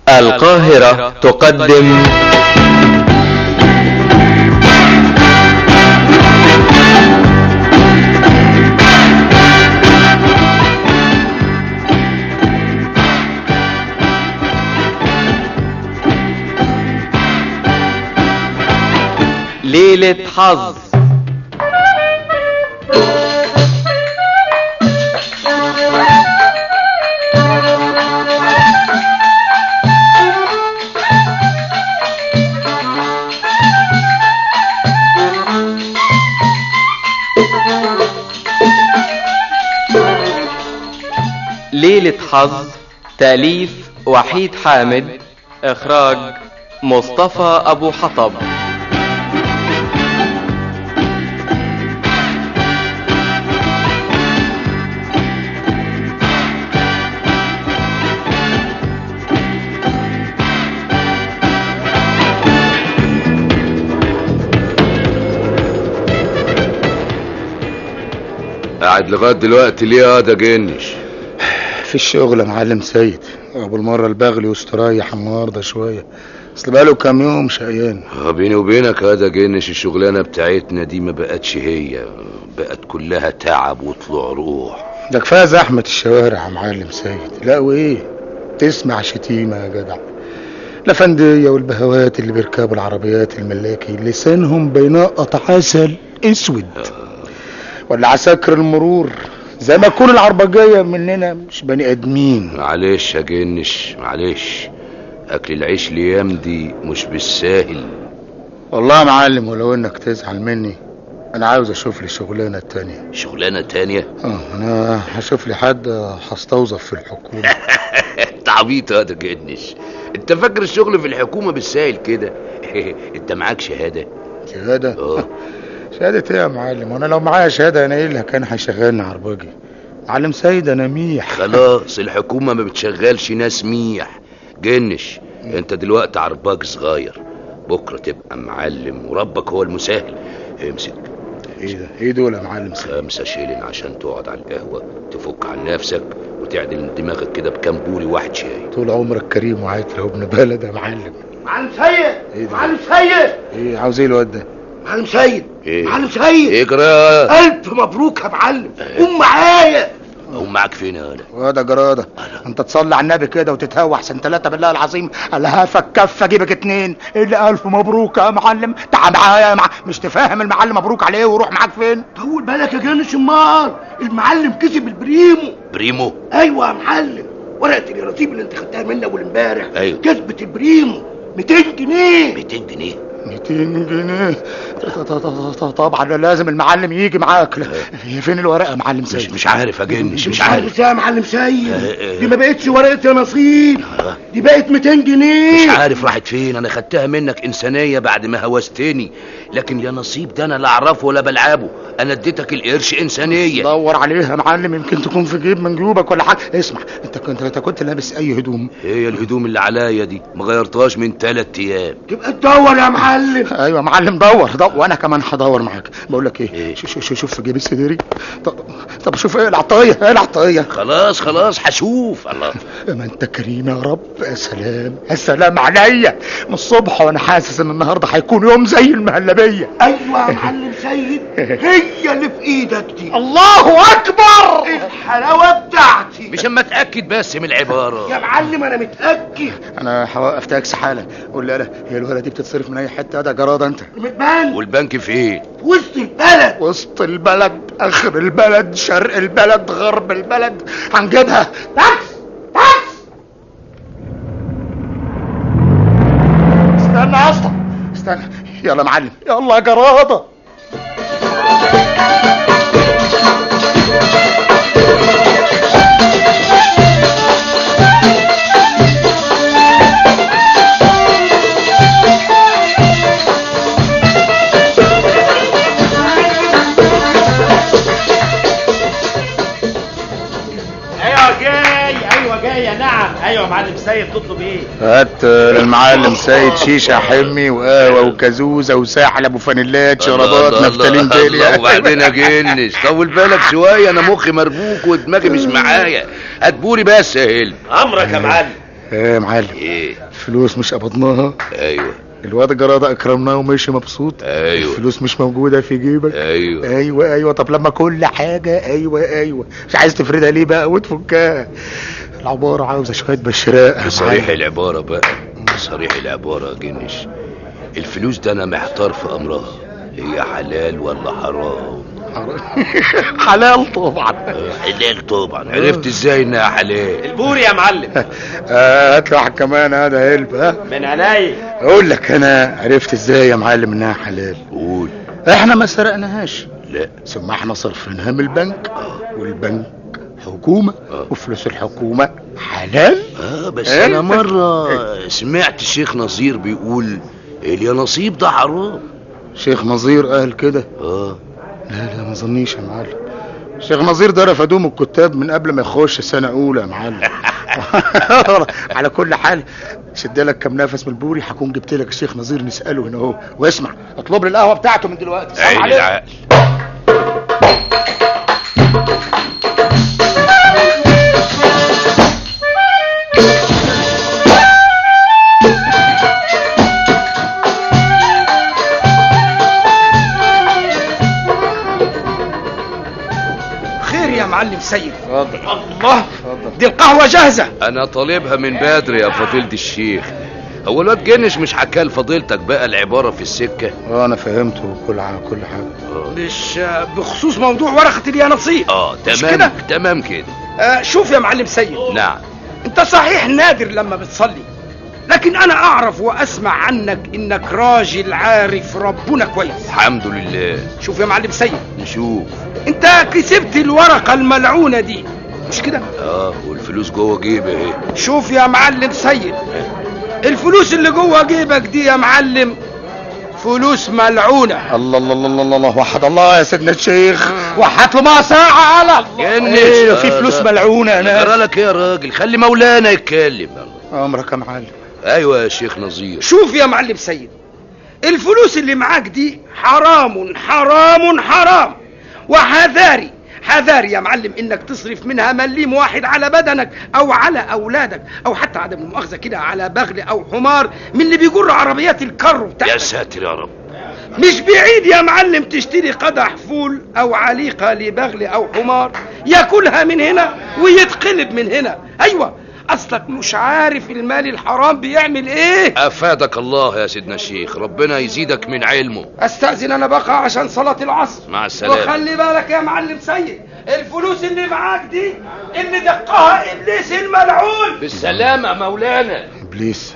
القاهرة تقدم ليلة حظ ليلة حظ تأليف وحيد حامد إخراج مصطفى أبو حطب قاعد لغايه دلوقتي ليه يا ده جنش في الشغل يا معلم سيد ابو المره البغلي واستريح النهارده شويه اصل بقاله كام يوم شقيان آه، بيني وبينك يا ده جنش الشغلانه بتاعتنا دي ما بقتش هي بقت كلها تعب وطلوع روح ده كفايه زحمه الشوارع يا معلم سيد لا وايه تسمع شتيمه يا جدع الافنديه والبهوات اللي بيركبوا العربيات الملاكي لسانهم بينقط عسل اسود ولا عساكر المرور زي ما تكون العربجيه مننا مش بني ادمين معلش يا جنش معلش اكل العيش الايام دي مش بالساهل والله يا معلم ولو انك تزعل مني انا عاوز اشوف لي شغلانه تانية شغلانه تانية اه انا هشوف لي حد هستوظف في الحكومه انت عبيط يا ده جنش انت فاكر الشغل في الحكومه بالساهل كده انت معاك شهاده شهاده اه شهاده ايه يا معلم وانا لو معايا شهاده انا ايه اللي كان هيشغلني عرباجي معلم سيد انا ميح خلاص الحكومة ما بتشغلش ناس ميح جنش انت دلوقتي عرباج صغير بكرة تبقى معلم وربك هو المسهل امسك ايه ده ايه دول يا معلم سيد خمسة شيلين عشان تقعد على القهوة تفك عن نفسك وتعدل دماغك كده بكام بولي واحد شاي طول عمرك كريم وعاطر وابن بلد يا معلم معلم سيد إيه ده؟ معلم سيد ايه عاوز ايه الواد ده معلم سيد إيه؟ معلم سيد اجرى الف مبروك يا معلم قوم معايا هم معاك فين يا ولا واد جراده انت تصلي على النبي كده وتتهوى احسن ثلاثه بالله العظيم الهافك كف اجيبك اتنين الا الف مبروك يا معلم تعال معايا يا مع... مش تفهم المعلم مبروك عليه وروح معاك فين طول بالك يا جنش امال المعلم كسب البريمو بريمو ايوه يا معلم ورقه الرصيد اللي انت خدتها مني اول امبارح أيوة. كسبت البريمو 200 جنيه 200 جنيه 200 جنيه ط- ط- ط- ط- طبعا لازم المعلم يجي معاك لا، هي فين الورقه يا معلم مش سيد مش عارف يا جنش مش عارف عارف إيه يا معلم سيد آه، آه. دي ما بقتش ورقه يا نصيب دي بقت 200 جنيه مش عارف راحت فين انا خدتها منك انسانيه بعد ما هوستني لكن يا نصيب ده انا لا اعرفه ولا بلعبه انا اديتك القرش انسانيه دور عليها يا معلم يمكن تكون في جيب من جيوبك ولا حاجه اسمع انت كنت انت كنت لابس اي هدوم هي الهدوم اللي عليا دي ما غيرتهاش من ثلاث ايام تبقى تدور يا معلم ايوه يا معلم دور دور وانا كمان هدور معاك بقول لك ايه إيه؟ شوف شوف شوف في جيب السديري طب, طب شوف ايه العطايه ايه العطايه خلاص خلاص هشوف الله ما انت كريم يا رب يا سلام يا سلام عليا من الصبح وانا حاسس ان النهارده هيكون يوم زي المهلبيه ايوه يا معلم سيد هي اللي في ايدك دي الله اكبر الحلاوه بتاعتي مش اما اتاكد بس من العباره يا معلم انا متاكد انا هوقف تاكسي حالا قول لي انا هي الولد دي بتتصرف من اي حته ده جراده انت متبان والبنك فين في وسط البلد وسط البلد اخر البلد شرق البلد غرب البلد هنجيبها تاكس تاكس استنى يا اسطى استنى يلا يا معلم يلا يا جراده ايوه جاي ايوه جاي يا نعم ايوه يا معلم سيد تطلب ايه هات للمعلم سيد شيشه حمي وقهوه وكازوزه وساحل ابو فانيلات شرابات الله، نفتالين الله، تالي الله، وبعدين يا جنش طول بالك شويه انا مخي مربوك ودماغي مش معايا هتبوري بس يا هلم امرك يا معلم ايه يا معلم ايه الفلوس مش قبضناها ايوه الواد جرادة اكرمناه ومشي مبسوط ايوه الفلوس مش موجودة في جيبك ايوه ايوه ايوه طب لما كل حاجة ايوه ايوه مش عايز تفردها ليه بقى وتفكها العبارة عاوزة شوية بشراء يا بصريح معلم. العبارة بقى بصريح العبارة يا جنش الفلوس ده انا محتار في امرها هي حلال ولا حرام حلال طبعا آه، حلال طبعا عرفت ازاي انها حلال البوري يا معلم آه، هات له واحد كمان هذا هلب ها من عينيا اقول لك انا عرفت ازاي يا معلم انها حلال قول احنا ما سرقناهاش لا ثم احنا صرفناها من البنك والبنك حكومة آه. وفلوس الحكومة حلال اه بس إيه؟ انا مرة سمعت الشيخ نصير بيقول اليانصيب ده حرام شيخ نظير قال كده اه لا لا ما ظنيش يا معلم شيخ نظير ده رفدوه من الكتاب من قبل ما يخش سنة أولى يا معلم على كل حال شد لك كم نفس من البوري هكون جبت لك الشيخ نظير نسأله هنا اهو واسمع اطلب لي القهوة بتاعته من دلوقتي سلام عين عليكم. العقل خير يا معلم سيد اتفضل الله اتفضل دي القهوة جاهزة انا طالبها من بدري يا فضيلة الشيخ هو الواد جنش مش حكى لفضيلتك بقى العبارة في السكة اه انا فهمته كل ع- كل حاجة اه, مش آه، بخصوص موضوع ورقة اليانصيب آه مش تمام كده؟ تمام كده آه شوف يا معلم سيد نعم انت صحيح نادر لما بتصلي لكن انا اعرف واسمع عنك انك راجل عارف ربنا كويس الحمد لله شوف يا معلم سيد نشوف انت كسبت الورقة الملعونة دي مش كده اه والفلوس جوه جيبي اهي شوف يا معلم سيد الفلوس اللي جوه جيبك دي يا معلم فلوس ملعونة الله الله الله الله الله وحد الله يا سيدنا الشيخ وحد له ما ساعة على جنش ايه في آه، فلوس لا. ملعونة يا ناس جرى لك ايه يا راجل خلي مولانا يتكلم امرك يا معلم ايوه يا شيخ نظير شوف يا معلم سيد الفلوس اللي معاك دي حرام حرام حرام وحذاري حذاري يا معلم انك تصرف منها مليم واحد على بدنك او على اولادك او حتى عدم المؤاخذه كده على بغل او حمار من اللي بيجر عربيات الكرو يا بتاعتك ساتر يا رب مش بعيد يا معلم تشتري قدح فول او عليقه لبغل او حمار ياكلها من هنا ويتقلب من هنا ايوه اصلك مش عارف المال الحرام بيعمل ايه افادك الله يا سيدنا الشيخ ربنا يزيدك من علمه استاذن انا بقى عشان صلاة العصر مع السلامة. وخلي بالك يا معلم سيد الفلوس اللي معاك دي اللي دقها ابليس الملعون بالسلامة مولانا ابليس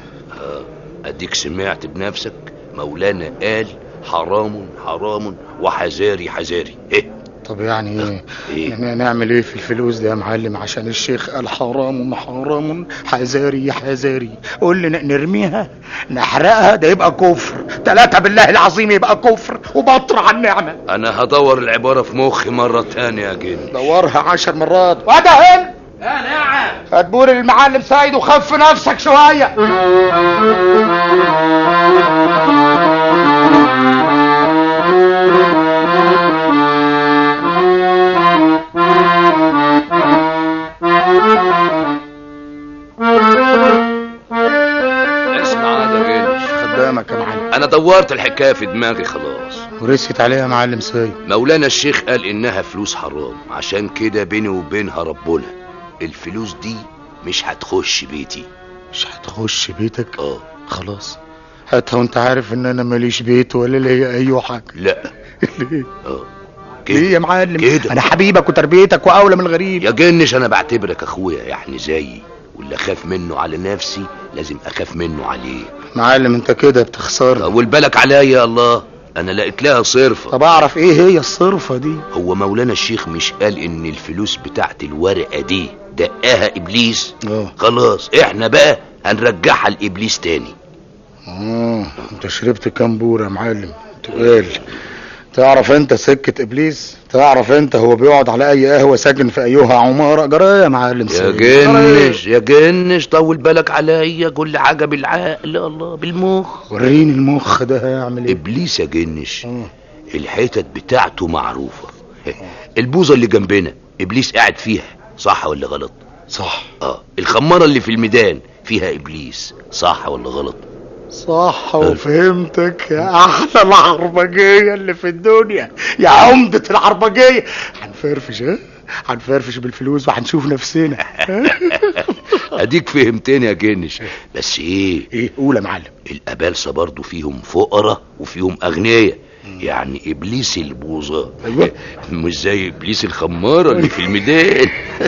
اديك سمعت بنفسك مولانا قال حرام حرام وحذاري حذاري ايه طب يعني ايه إيه؟ يعني نعمل ايه في الفلوس دي يا معلم عشان الشيخ قال حرام حرام حذاري حذاري قول لي ن- نرميها نحرقها ده يبقى كفر ثلاثة بالله العظيم يبقى كفر وبطر على النعمة انا هدور العبارة في مخي مرة تانية يا جن دورها عشر مرات وده هن اه نعم هتبور المعلم سيد وخف نفسك شوية اسمع هذا جنش خدامك يا معلم انا دورت الحكاية في دماغي خلاص ورست عليها يا معلم سيد مولانا الشيخ قال انها فلوس حرام عشان كده بيني وبينها ربنا الفلوس دي مش هتخش بيتي مش هتخش بيتك اه خلاص هاتها وانت عارف ان انا ماليش بيت ولا ليا اي حاجة لا ليه اه ليه يا معلم كده. انا حبيبك وتربيتك واولى من الغريب يا جنش انا بعتبرك اخويا يعني زيي واللي اخاف منه على نفسي لازم اخاف منه عليه معلم انت كده بتخسر طول بالك عليا يا الله انا لقيت لها صرفة طب اعرف ايه هي الصرفة دي هو مولانا الشيخ مش قال ان الفلوس بتاعت الورقة دي دقاها ابليس اه خلاص احنا بقى هنرجعها لابليس تاني اه انت شربت كام بورة يا معلم تقال تعرف انت سكة ابليس تعرف انت هو بيقعد على اي قهوة ساكن في ايها عمارة جرى يا معلم يا سيد. جرى إيه؟ جنش يا جنش طول بالك عليا كل حاجة بالعقل يا الله بالمخ وريني المخ ده هيعمل ايه ابليس يا جنش اه. الحتت بتاعته معروفة البوظة اللي جنبنا ابليس قاعد فيها صح ولا غلط صح اه الخمارة اللي في الميدان فيها ابليس صح ولا غلط صح وفهمتك يا احلى العربجيه اللي في الدنيا يا عمده العربجيه هنفرفش ها هنفرفش بالفلوس وهنشوف نفسنا ها؟ اديك فهمتني يا جنش بس ايه ايه قول يا معلم الابالسه برضو فيهم فقراء وفيهم اغنياء يعني ابليس البوظه أيوة. مش زي ابليس الخماره اللي في الميدان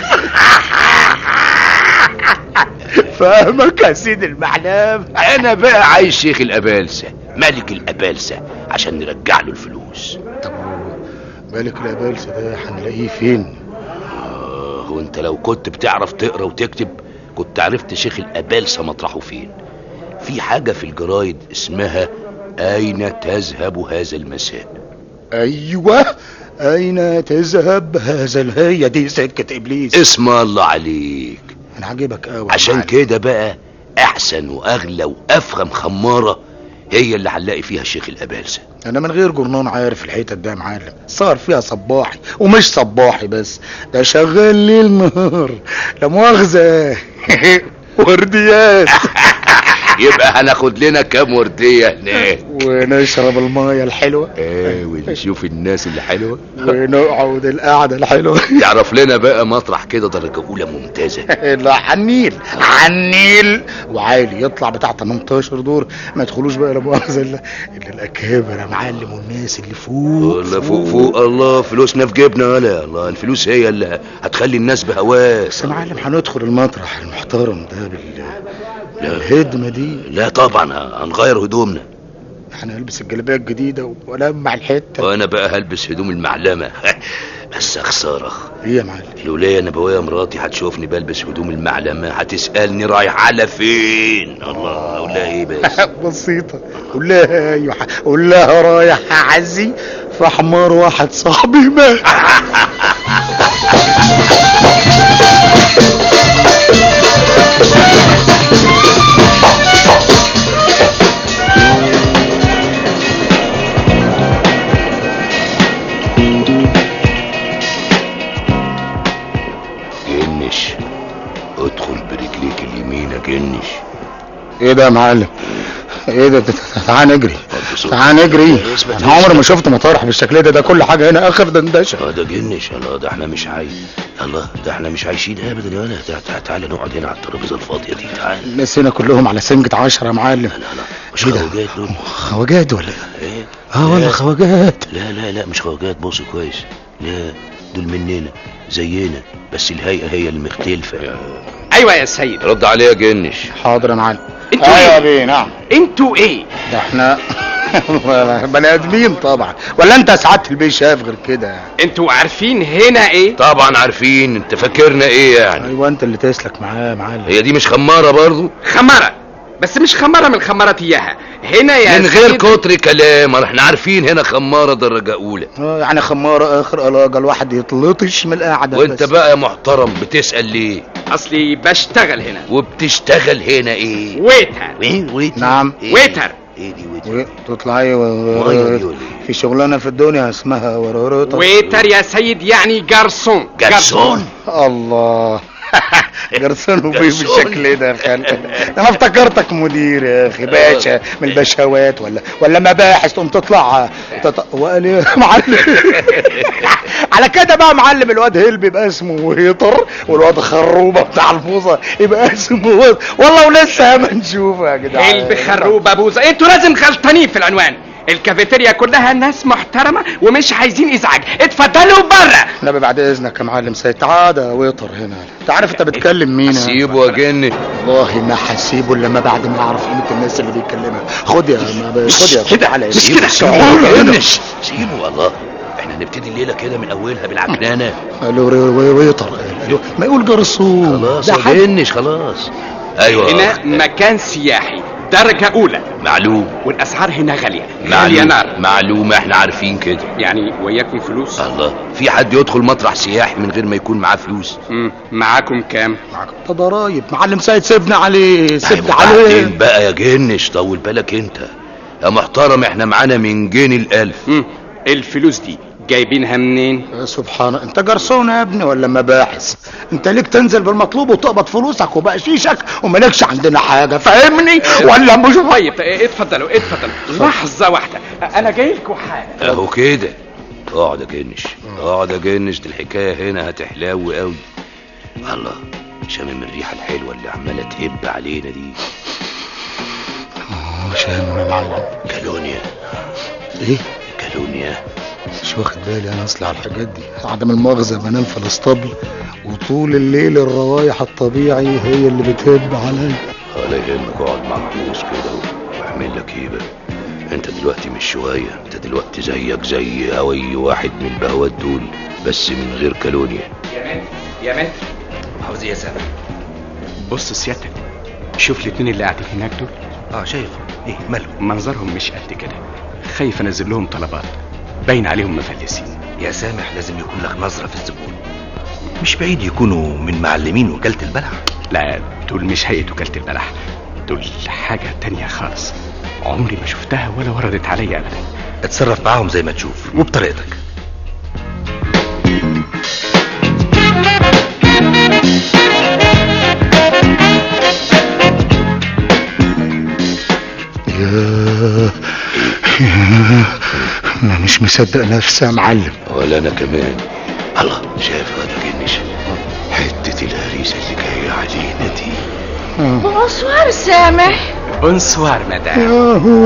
فاهمك يا سيدي المعلم انا بقى عايز شيخ الابالسه ملك الابالسه عشان نرجع له الفلوس طب مالك الابالسه ده هنلاقيه فين آه، هو انت لو كنت بتعرف تقرا وتكتب كنت عرفت شيخ الابالسه مطرحه فين في حاجه في الجرايد اسمها اين تذهب هذا المساء ايوه اين تذهب هذا ال- هي دي سكه ابليس اسم الله عليك انا عاجبك قوي عشان كده بقى احسن واغلى وافخم خماره هي اللي هنلاقي فيها شيخ الابالسه انا من غير جرنان عارف الحتت ده يا معلم صار فيها صباحي ومش صباحي بس ده شغال ليل نهار لا مؤاخذه ورديات يبقى هناخد لنا كام ورديه هناك ونشرب المايه الحلوه ايه ونشوف الناس اللي حلوه ونقعد القعده الحلوه تعرف لنا بقى مطرح كده درجه اولى ممتازه لا حنيل حنيل وعالي يطلع بتاع 18 دور ما يدخلوش بقى لا مؤاخذه الا الا الاكابر يا معلم والناس اللي فوق الله فوق فوق الله فلوسنا في جيبنا ولا الله الفلوس هي اللي هتخلي الناس بهواس بس يا معلم هندخل المطرح المحترم ده بال الهدمه دي لا طبعا هنغير هدومنا احنا هنلبس الجلابيه الجديده والمع الحته وانا بقى هلبس هدوم المعلمه بس يا خساره ايه يا معلم الولايه نبويه مراتي هتشوفني بلبس هدوم المعلمه هتسالني رايح على فين الله اقول لها ايه بس بسيطه قول لها ايوه قول لها رايح اعزي في حمار واحد صاحبي مات جنش ادخل برجليك اليمين يا جنش ايه ده يا معلم ايه ده تعال نجري اتفضل صوت. تعال نجري اثبت انا عمري ما اثبت. شفت مطارح بالشكل ده ده كل حاجه هنا اخر دندشه اه ده جنش الله ده احنا مش عايش الله ده احنا مش عايشين ابدا يا ولا تع- تع- تعالى نقعد هنا على الترابيزه الفاضيه دي تعالى الناس هنا كلهم على سنجة عشرة يا معلم لا لا مش ايه ده؟ خواجات دول خواجات ولا ايه؟ ايه اه والله لا. خواجات لا لا لا مش خواجات بص كويس لا دول مننا زينا بس الهيئه هي المختلفه ايوه يا سيد رد عليا يا جنش حاضر يا معلم انتوا ايوه ايه؟ يا بيه نعم انتوا ايه ده احنا بني ادمين طبعا ولا انت سعاده البيه شايف غير كده انتوا عارفين هنا ايه طبعا عارفين انت فاكرنا ايه يعني ايوه انت اللي تسلك معاه يا معلم هي دي مش خماره برضو خمره بس مش خمره من خمرات اياها هنا يا من غير سيد- كتر كلام احنا عارفين هنا خماره درجه اولى اه يعني خماره اخر قلاجه الواحد يتلطش من القعده وانت بس. بقى يا محترم بتسال ليه اصلي بشتغل هنا وبتشتغل هنا ايه ويتر ايه ويتر نعم. إيه؟ ويتر. ايه دي ويتر و- تطلع ايه و- مية دي ولا ايه؟ في شغلانه في الدنيا اسمها ورورطه ويتر يا سيد يعني جارسون جرسون الله جرسون وفيه جرسون. بالشكل ده يا خالد انا افتكرتك مدير يا اخي باشا من البشوات ولا ولا مباحث تقوم تطلع تط... وقال ايه يا معلم على كده بقى معلم الواد هلبي يبقى اسمه ويطر والواد خروبه بتاع البوظه يبقى اسمه ويطر. والله ولسه ما نشوفه يا جدعان قلب خروبه بوزه انتوا لازم غلطانين في العنوان الكافيتيريا كلها ناس محترمه ومش عايزين ازعاج اتفضلوا بره نبي بعد اذنك يا معلم سيد تعال يا ويطر هنا انت عارف انت بتكلم مين يا- سيبه يا جنش والله ما هسيبه الا ما بعد ما اعرف قيمه الناس اللي بيتكلمها خد يا ما خد يا خد على مش سيبه كده. سيبه تعال يا هنا. جنش سيبه والله احنا نبتدي الليله كده من اولها بالعكنانه قالوا وي- وي- ويطر قالوا ما يقول جرسون خلاص ده يا حد جنش خلاص ايوه هنا مكان سياحي درجه اولى معلوم والاسعار هنا غاليه غاليه معلوم نار معلوم احنا عارفين كده يعني وياكم فلوس الله في حد يدخل مطرح سياحي من غير ما يكون معاه فلوس مم. معاكم كام ده ضرايب معلم سيد سيبنا عليه سيبنا أيوة، عليه بعدين بقى يا جنش طول بالك انت يا محترم احنا معانا من جنيه الالف مم. الفلوس دي جايبينها منين يا سبحان انت جرسون يا ابني ولا مباحث انت ليك تنزل بالمطلوب وتقبض فلوسك وبقشيشك ومالكش عندنا حاجه فاهمني ولا مش طيب اه، اتفضلوا اتفضلوا لحظة واحدة انا جاي لكم حاجة اهو كده اقعد يا جنش اقعد يا جنش دي الحكايه هنا هتحلاوي قوي الله شامم الريحه الحلوه اللي عماله تهب علينا دي اه شامم يا معلم كالونيا ايه كالونيا مش واخد بالي انا اصلي على الحاجات دي عدم المؤاخذه بنام في الاسطبل وطول الليل الروايح الطبيعي هي اللي بتهب عليا ولا يهمك اقعد مع محموس كده واعمل لك ايه بقى انت دلوقتي مش شويه انت دلوقتي زيك زي اي واحد من البهوات دول بس من غير كالونيا يا منت يا منت عاوز ايه يا سامح بص سيادتك شوف الاتنين اللي قاعدين هناك دول اه شايف ايه ماله منظرهم مش قد كده خايف انزل لهم طلبات باين عليهم مفلسين يا سامح لازم يكون لك نظرة في الزبون مش بعيد يكونوا من معلمين وكالة البلح لا دول مش هيئة وكالة البلح دول حاجة تانية خالص عمري ما شفتها ولا وردت عليا ابدا اتصرف معاهم زي ما تشوف وبطريقتك يا يا انا مش مصدق نفسي يا معلم ولا انا كمان الله شايف هذا جنش حته الهريسه اللي جايه علينا دي بونسوار سامح بونسوار مدام ياهو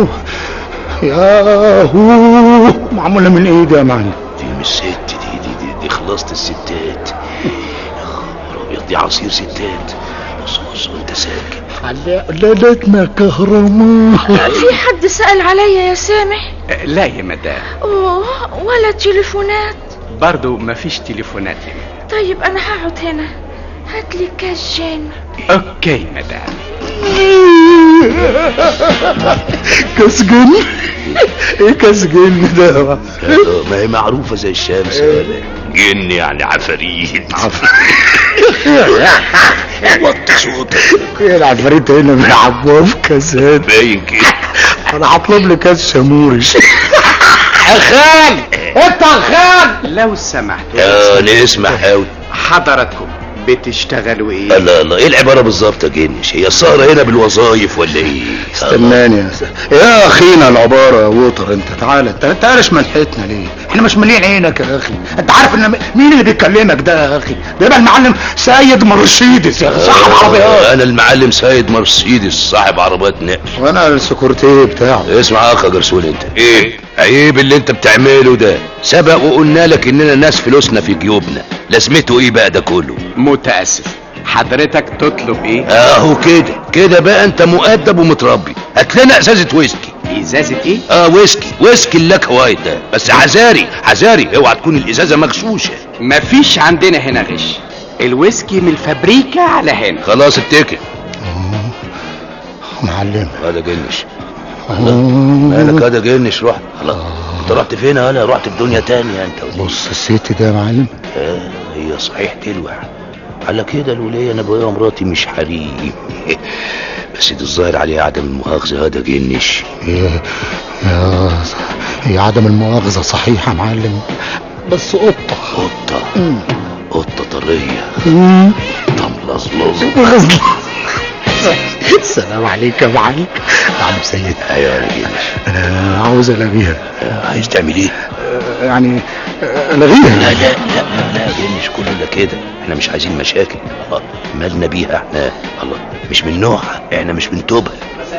ياهو معموله من ايه ده يا معلم دي مش ست دي دي دي, دي خلاصة الستات يا خبر ابيض دي عصير ستات بص بص وانت ساكت ليلتنا كهرمان في حد سأل عليا يا سامح أه، لا يا مدام أوه ولا تليفونات برضو مفيش تليفونات يا مدام طيب أنا هقعد هنا هات لي كاس جين اوكي مدام كاس جن ايه كاس جن ده آه، ما هي معروفة زي الشمس جن يعني عفاريت وطي صوتك ايه العفاريت هنا بيلعبوها في كاسات باين كده انا هطلب لي كاس شامورش خال انت خال لو سمحت يا نسمع قوي حضراتكم بتشتغلوا ايه لا لا ايه العبارة بالظبط يا جنش هي السهرة هنا بالوظايف ولا ايه استناني يا س- يا اخينا العبارة يا ووتر انت تعالى انت انت عارف منحتنا ليه احنا مش مالين عينك يا اخي انت عارف ان م- مين اللي بيكلمك ده يا اخي ده يبقى المعلم سيد مرشيدس يا اخي صاحب عربيات انا المعلم سيد مرسيدس صاحب عربيات نقل وانا السكرتير بتاعه اسمع اخ يا جرسون انت ايه عيب اللي انت بتعمله ده سبق وقلنا لك اننا ناس فلوسنا في جيوبنا لازمته ايه بقى ده كله متاسف حضرتك تطلب ايه اهو كده كده بقى انت مؤدب ومتربي هات لنا ازازه ويسكي ازازه ايه اه ويسكي ويسكي اللاك وايت ده بس عزاري عزاري اوعى تكون الازازه مغشوشه مفيش عندنا هنا غش الويسكي من الفابريكا على هنا خلاص اتكل معلم هذا جنش مالك هذا جنش رحت خلاص انت رحت فين هلا رحت في دنيا تانية انت ولا إيه؟ بص الست ده يا معلم آه هي صحيح تلوع على كده الولية انا بقى مراتي مش حريم بس دي الظاهر عليها عدم المؤاخذة هذا جنش يا يا هي عدم المؤاخذة صحيح يا معلم بس قطة قطة قطة طرية طملظلظ السلام عليك يا معلم معلم سيد ايوه يا جنش انا عاوز الغيها آه، عايز تعمل ايه آه، يعني آه، لا الغيها لا لا لا لا جنش كلنا كده احنا مش عايزين مشاكل الله مالنا بيها احنا الله مش من نوعها احنا مش من توبها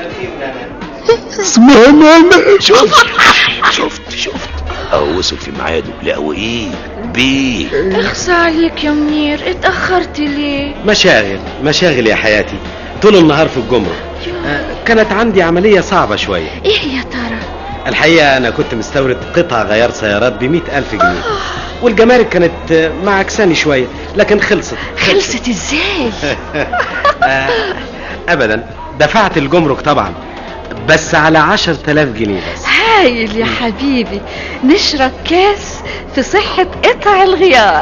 اسمها ماما شفت شفت شفت اهو وصل في ميعاده لا وايه بيه اخصى عليك يا منير اتأخرت ليه مشاغل مشاغل يا حياتي طول النهار في الجمرك آه، كانت عندي عملية صعبة شوية ايه يا ترى الحقيقة أنا كنت مستورد قطع غيار سيارات بمئة ألف جنيه والجمارك كانت آه، معكساني شوية لكن خلصت خلصت ازاي آه، أبدا دفعت الجمرك طبعا بس على عشر تلاف جنيه بس هايل يا حبيبي نشرب كاس في صحة قطع الغيار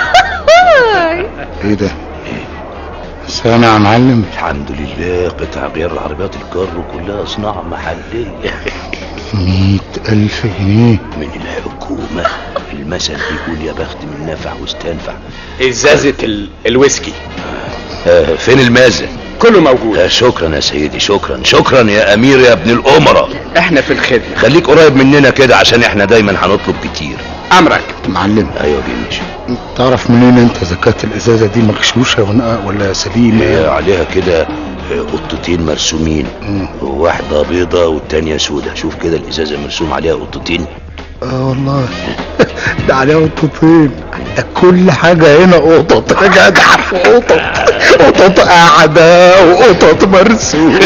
ايه ده سامع يا معلم الحمد لله قطع غيار العربيات الجر كلها صناعة محلية مئة ألف جنيه من الحكومة المثل بيقول يا بخت من نفع واستنفع ازازة ال... الويسكي آه فين المازن كله موجود آه شكرا يا سيدي شكرا شكرا يا امير يا ابن الامراء احنا في الخدمة خليك قريب مننا كده عشان احنا دايما هنطلب كتير امرك معلم ايوه جنش تعرف منين انت اذا كانت الازازه دي مغشوشه ولا ولا سليمه هي عليها كده آه، قطتين مرسومين واحدة بيضة والتانية سودة شوف كده الإزازة مرسوم عليها قطتين اه والله ده عليها قطتين ده كل حاجة هنا قطط يا جدع قطط قطط قاعدة وقطط مرسوم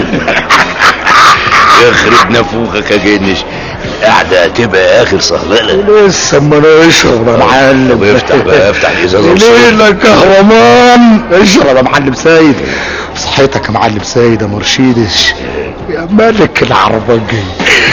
يخرب نافوخك يا جنش القعدة هتبقى آخر صهللة لسه ما انا اشرب يا معلم طب افتح بقى افتح الإزازة بسرعة. ليلة كهرمان اشرب يا معلم سيد صحيتك يا معلم سيد يا مرشيدش يا ملك العربجي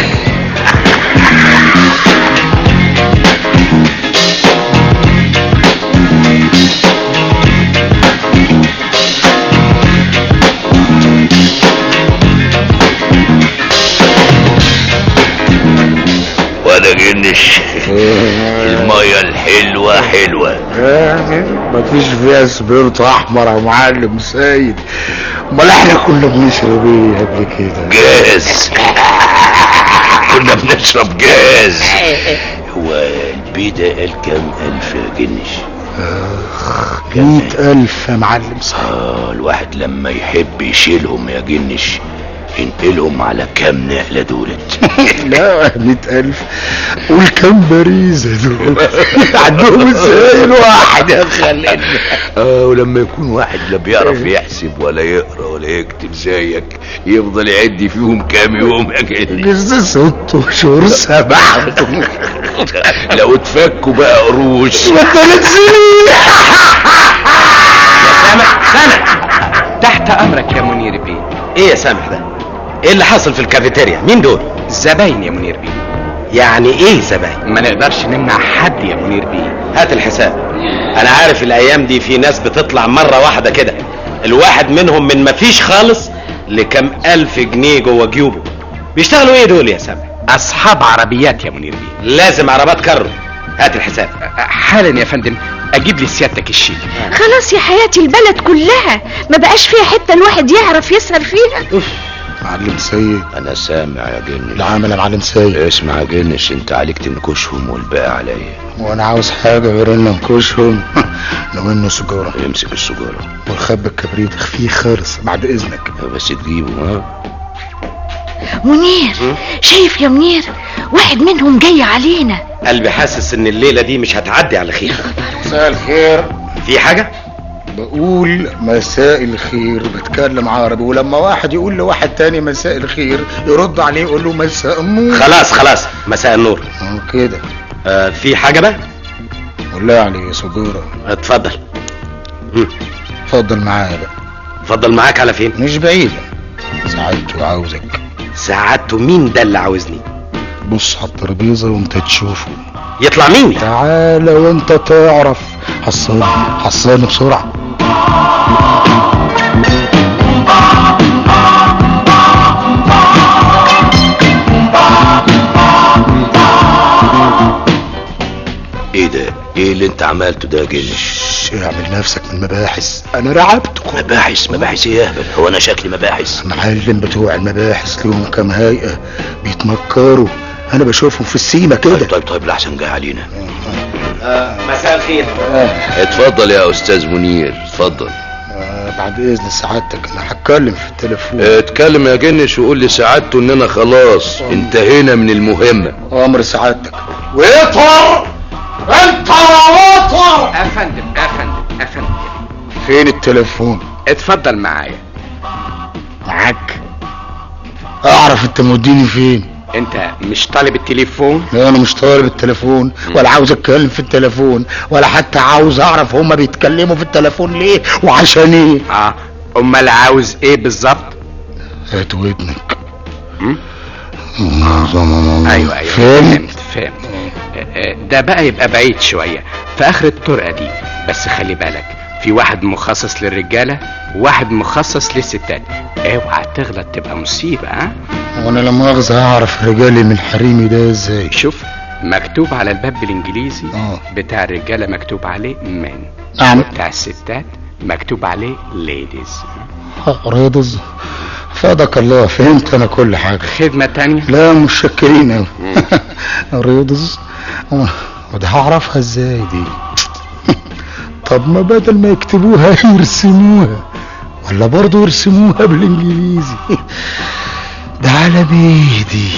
ولا جنش المية الحلوة حلوة مفيش فيها سبيرت احمر يا معلم سيد امال احنا كنا بنشرب ايه قبل كده جاز كنا بنشرب جاز هو البيدة قال كام ألف يا جنش مئة ألف يا معلم سيد آه الواحد لما يحب يشيلهم يا جنش ينقلهم على كام نقلة دولت لا مئة ألف قول كام باريزة دول عندهم ازاي الواحد يا خالد اه ولما يكون واحد لا بيعرف يحسب ولا يقرا ولا يكتب زيك يفضل يعد فيهم كام يوم يا جنش لسه ست شهور سبعة لو اتفكوا بقى قروش ثلاث سنين سامح سامح تحت امرك يا منير بيه ايه يا سامح ده ايه اللي حصل في الكافيتيريا مين دول زباين يا منير بيه يعني ايه زباين ما نقدرش نمنع حد يا منير بيه هات الحساب انا عارف الايام دي في ناس بتطلع مرة واحدة كده الواحد منهم من مفيش خالص لكم الف جنيه جوه جيوبه بيشتغلوا ايه دول يا سامح اصحاب عربيات يا منير بيه لازم عربات كرو هات الحساب حالا يا فندم اجيب لي سيادتك الشيك خلاص يا حياتي البلد كلها ما بقاش فيها حتة الواحد يعرف يسهر فيها معلم سيد انا سامع يا جنش العامل يا معلم سيد اسمع يا جنش انت عليك تنكشهم والباقي عليا وانا عاوز حاجة غير ان انكشهم لو انه سجارة امسك السجارة والخب الكبريت اخفيه خالص بعد اذنك بس تجيبه ها منير شايف يا منير واحد منهم جاي علينا قلبي حاسس ان الليلة دي مش هتعدي على خير مساء الخير في حاجة بقول مساء الخير بتكلم عربي ولما واحد يقول لواحد تاني مساء الخير يرد عليه يقول له مساء النور خلاص خلاص مساء النور آه كده آه في حاجة بقى والله عليه سجارة اتفضل مم. اتفضل معايا بقى اتفضل معاك على فين مش بعيدة ساعدته عاوزك ساعدته مين ده اللي عاوزني بص على الترابيزة وانت تشوفه يطلع مين تعالى وانت تعرف حصاني حصاني بسرعة ايه ده ايه اللي انت عملته ده يا جنش شش، اعمل نفسك من المباحث انا رعبتك مباحث مباحث ايه يا اهبل هو انا شكلي مباحث معلم بتوع المباحث ليهم كام هيئة بيتنكروا انا بشوفهم في السيما كده طيب طيب طيب لحسن جاي علينا آه مساء الخير اتفضل يا استاذ منير اتفضل آه بعد اذن سعادتك انا هتكلم في التليفون اتكلم يا جنش وقول لي سعادته اننا خلاص انتهينا من المهمة امر سعادتك ويطر انت وطر افندم افندم افندم فين التليفون اتفضل معايا معاك اعرف انت موديني فين انت مش طالب التليفون لا انا مش طالب التليفون ولا عاوز اتكلم في التليفون ولا حتى عاوز اعرف هما بيتكلموا في التليفون ليه وعشان ايه اه امال عاوز ايه بالظبط هات ودنك مم؟ ايوه ايوه فين فهمت فهمت آه، آه، ده بقى يبقى بعيد شويه في اخر الطرقه دي بس خلي بالك في واحد مخصص للرجاله وواحد مخصص للستات اوعى تغلط تبقى مصيبة ها وانا لما مؤاخذة اعرف رجالي من حريمي ده ازاي شوف مكتوب على الباب بالانجليزي اه بتاع الرجالة مكتوب عليه من نعم. بتاع الستات مكتوب عليه ليديز رياضز فادك الله فهمت انا كل حاجة خدمة تانية لا مش شاكرين اوي رياضز وده هعرفها ازاي دي طب ما بدل ما يكتبوها يرسموها ولا برضه يرسموها بالانجليزي ده على بيدي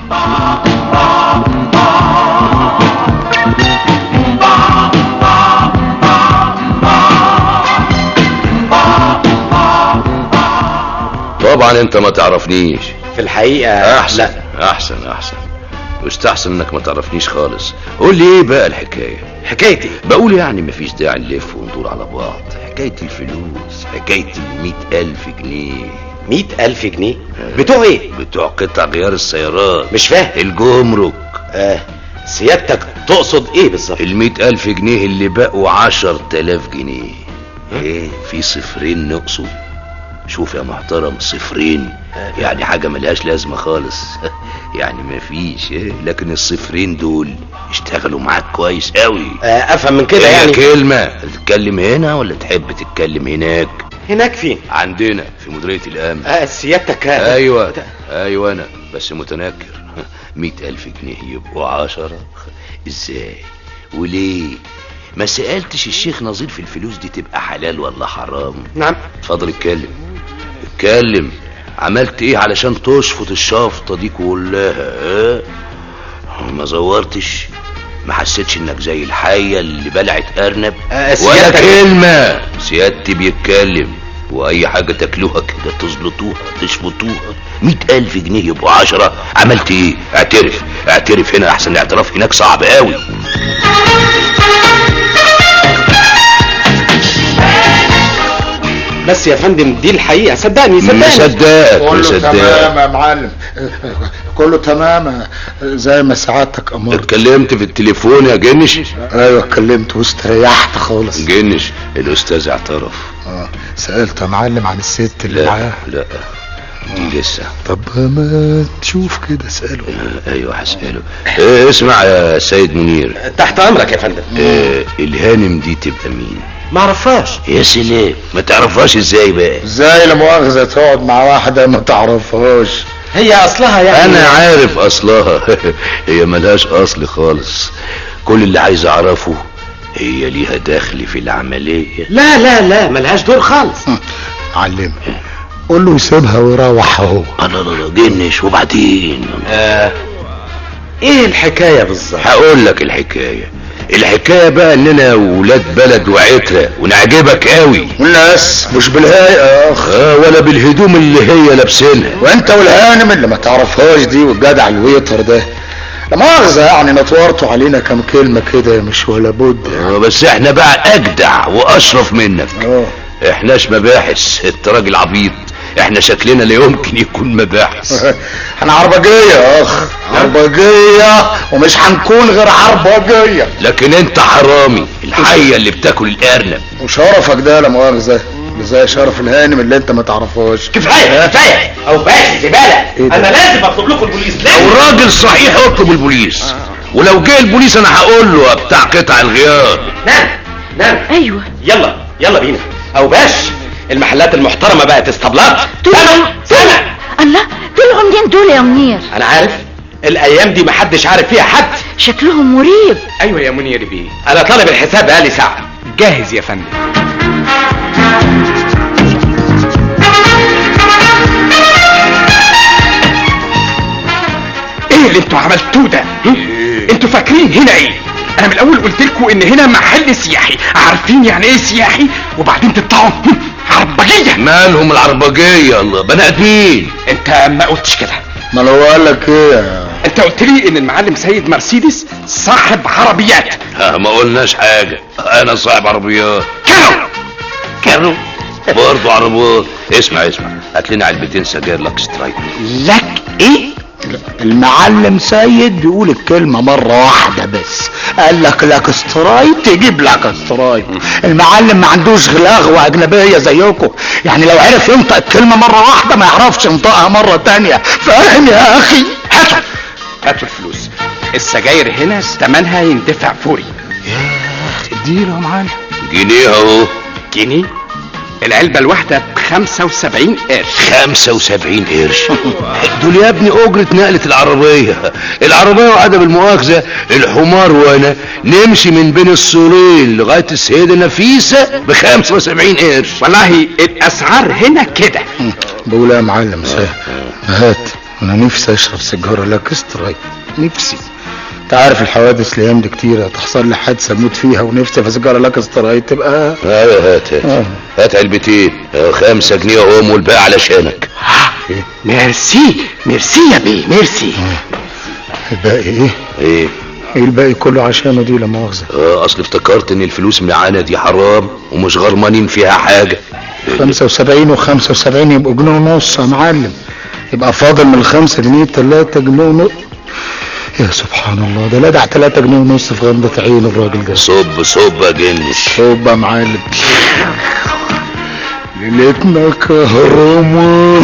طبعا انت ما تعرفنيش في الحقيقة احسن لا احسن احسن يستحسن انك ما تعرفنيش خالص قول لي ايه بقى الحكايه حكايتي بقول يعني مفيش داعي نلف وندور على بعض حكايه الفلوس حكايه المئة الف جنيه مئة ألف جنيه بتوع ايه؟ بتوع قطع غيار السيارات مش فاهم الجمرك آه سيادتك تقصد ايه بالظبط؟ المئة ألف جنيه اللي بقوا عشر تلاف جنيه ايه في صفرين نقصوا شوف يا محترم صفرين يعني حاجة ملهاش لازمة خالص يعني مفيش إيه؟ لكن الصفرين دول اشتغلوا معاك كويس قوي آه افهم من كده هي يعني كلمة تتكلم هنا ولا تحب تتكلم هناك هناك فين؟ عندنا في مديرية الأمن آه سيادتك آه، ايوه ايوه انا بس متنكر مئة الف جنيه يبقوا عشرة ازاي وليه ما سألتش الشيخ نظير في الفلوس دي تبقى حلال ولا حرام نعم اتفضل اتكلم اتكلم عملت ايه علشان تشفط الشفطة دي كلها اه؟ ما زورتش ما حسيتش انك زي الحية اللي بلعت ارنب آه، ولا سيادتك- كلمة سيادتي بيتكلم واي حاجة تاكلوها كده تزلطوها تشفطوها مئة الف جنيه يبقوا عشرة عملت ايه اعترف اعترف هنا احسن الاعتراف هناك صعب قوي بس يا فندم دي الحقيقة صدقني صدقني مصدقك كله تمام مصدقك يا معلم كله تمام زي ما سعادتك امرت اتكلمت في التليفون يا جنش ايوه اتكلمت واستريحت خالص جنش الاستاذ اعترف اه سألت يا معلم عن الست اللي لا معاه لا دي لسه طب ما تشوف كده اسأله آه، ايوه هسأله اه اسمع يا سيد منير تحت امرك يا فندم اه الهانم دي تبقى مين ما اعرفهاش يا سلام ما تعرفهاش ازاي بقى ازاي لا مؤاخذة تقعد مع واحدة ما تعرفهاش هي اصلها يعني انا عارف اصلها هي ملهاش اصل خالص كل اللي عايز اعرفه هي ليها دخل في العملية لا لا لا ملهاش دور خالص علمها قول له يسيبها ويروح هو انا لا لا جنش وبعدين آه ايه الحكاية بالظبط هقول لك الحكاية الحكاية بقى اننا ولاد بلد وعترة ونعجبك قوي والناس مش بالهيئة يا اخ اه ولا بالهدوم اللي هي لابسينها وانت والهانم اللي ما تعرفهاش دي والجدع الويتر ده لا مؤاخذة يعني نطورتوا علينا كم كلمة كده مش ولا بد اه بس احنا بقى اجدع واشرف منك اه احناش مباحث انت راجل عبيط احنا شكلنا لا يمكن يكون مباحث احنا عربجية يا اخ عربجية ومش هنكون غير عربجية لكن انت حرامي الحية اللي بتاكل الارنب وشرفك ده لا مؤاخذة اللي زي شرف الهانم اللي انت ما تعرفهاش كفاية كفاية او باش زبالة إيه ده؟ انا لازم اطلب لكم البوليس لازم والراجل صحيح اطلب البوليس ولو جه البوليس انا هقول له بتاع قطع الغيار نعم نعم ايوه يلا يلا بينا او باش المحلات المحترمة بقت اسطبلات دول سنة سنة الله دول منين دول يا منير انا عارف الايام دي محدش عارف فيها حد شكلهم مريب ايوه يا منير بيه انا طالب الحساب بقالي ساعة جاهز يا فندم ايه اللي انتوا عملتوه ده هم؟ انتوا فاكرين هنا ايه انا من الاول قلت لكم ان هنا محل سياحي عارفين يعني ايه سياحي وبعدين تطلعوا هم، عربجيه مالهم العربجية الله بني ادمين انت ما قلتش كده ما لو قال لك ايه يا- انت قلت لي ان المعلم سيد مرسيدس صاحب عربيات ها ما قلناش حاجة انا صاحب عربيات كانوا كانوا برضه عربات اسمع اسمع هات لنا علبتين سجاير لك سترايك لك ايه المعلم سيد بيقول الكلمة مرة واحدة بس قال لك لك استرايت تجيب لك استرايت المعلم ما عندوش غلاغ اجنبيه زيكم يعني لو عرف ينطق الكلمه مره واحده ما يعرفش ينطقها مره تانية فاهم يا اخي هاتوا هاتوا الفلوس السجاير هنا ثمنها يندفع فوري اديله يا معلم جنيه اهو جنيه العلبة الواحدة ب 75 قرش 75 قرش دول يا ابني اجرة نقلة العربية العربية وعدم المؤاخذة الحمار وانا نمشي من بين السورين لغاية السيدة نفيسة ب 75 قرش والله الاسعار هنا كده بقول يا معلم سهل هات انا نفسي اشرب سيجاره لك استرايت نفسي انت عارف الحوادث الايام دي كتيره تحصل لي حادثه اموت فيها ونفسي في سيجاره لك استرايت تبقى ايوه هات هات هات علبتين آه، خمسة جنيه اهم والباقي علشانك ميرسي ميرسي يا بيه ميرسي الباقي ايه ايه ايه الباقي كله عشانه دي لا مؤاخذه آه، اصل افتكرت ان الفلوس معانا دي حرام ومش غرمانين فيها حاجة 75 و75 يبقوا جنيه ونص يا معلم يبقى فاضل من الخمسة جنيه تلاتة جنيه ونص يا سبحان الله ده لدع تلاتة جنيه ونص في غمضة عين الراجل ده صب صب يا جنش صوب يا معلم ليلتنا كهرمة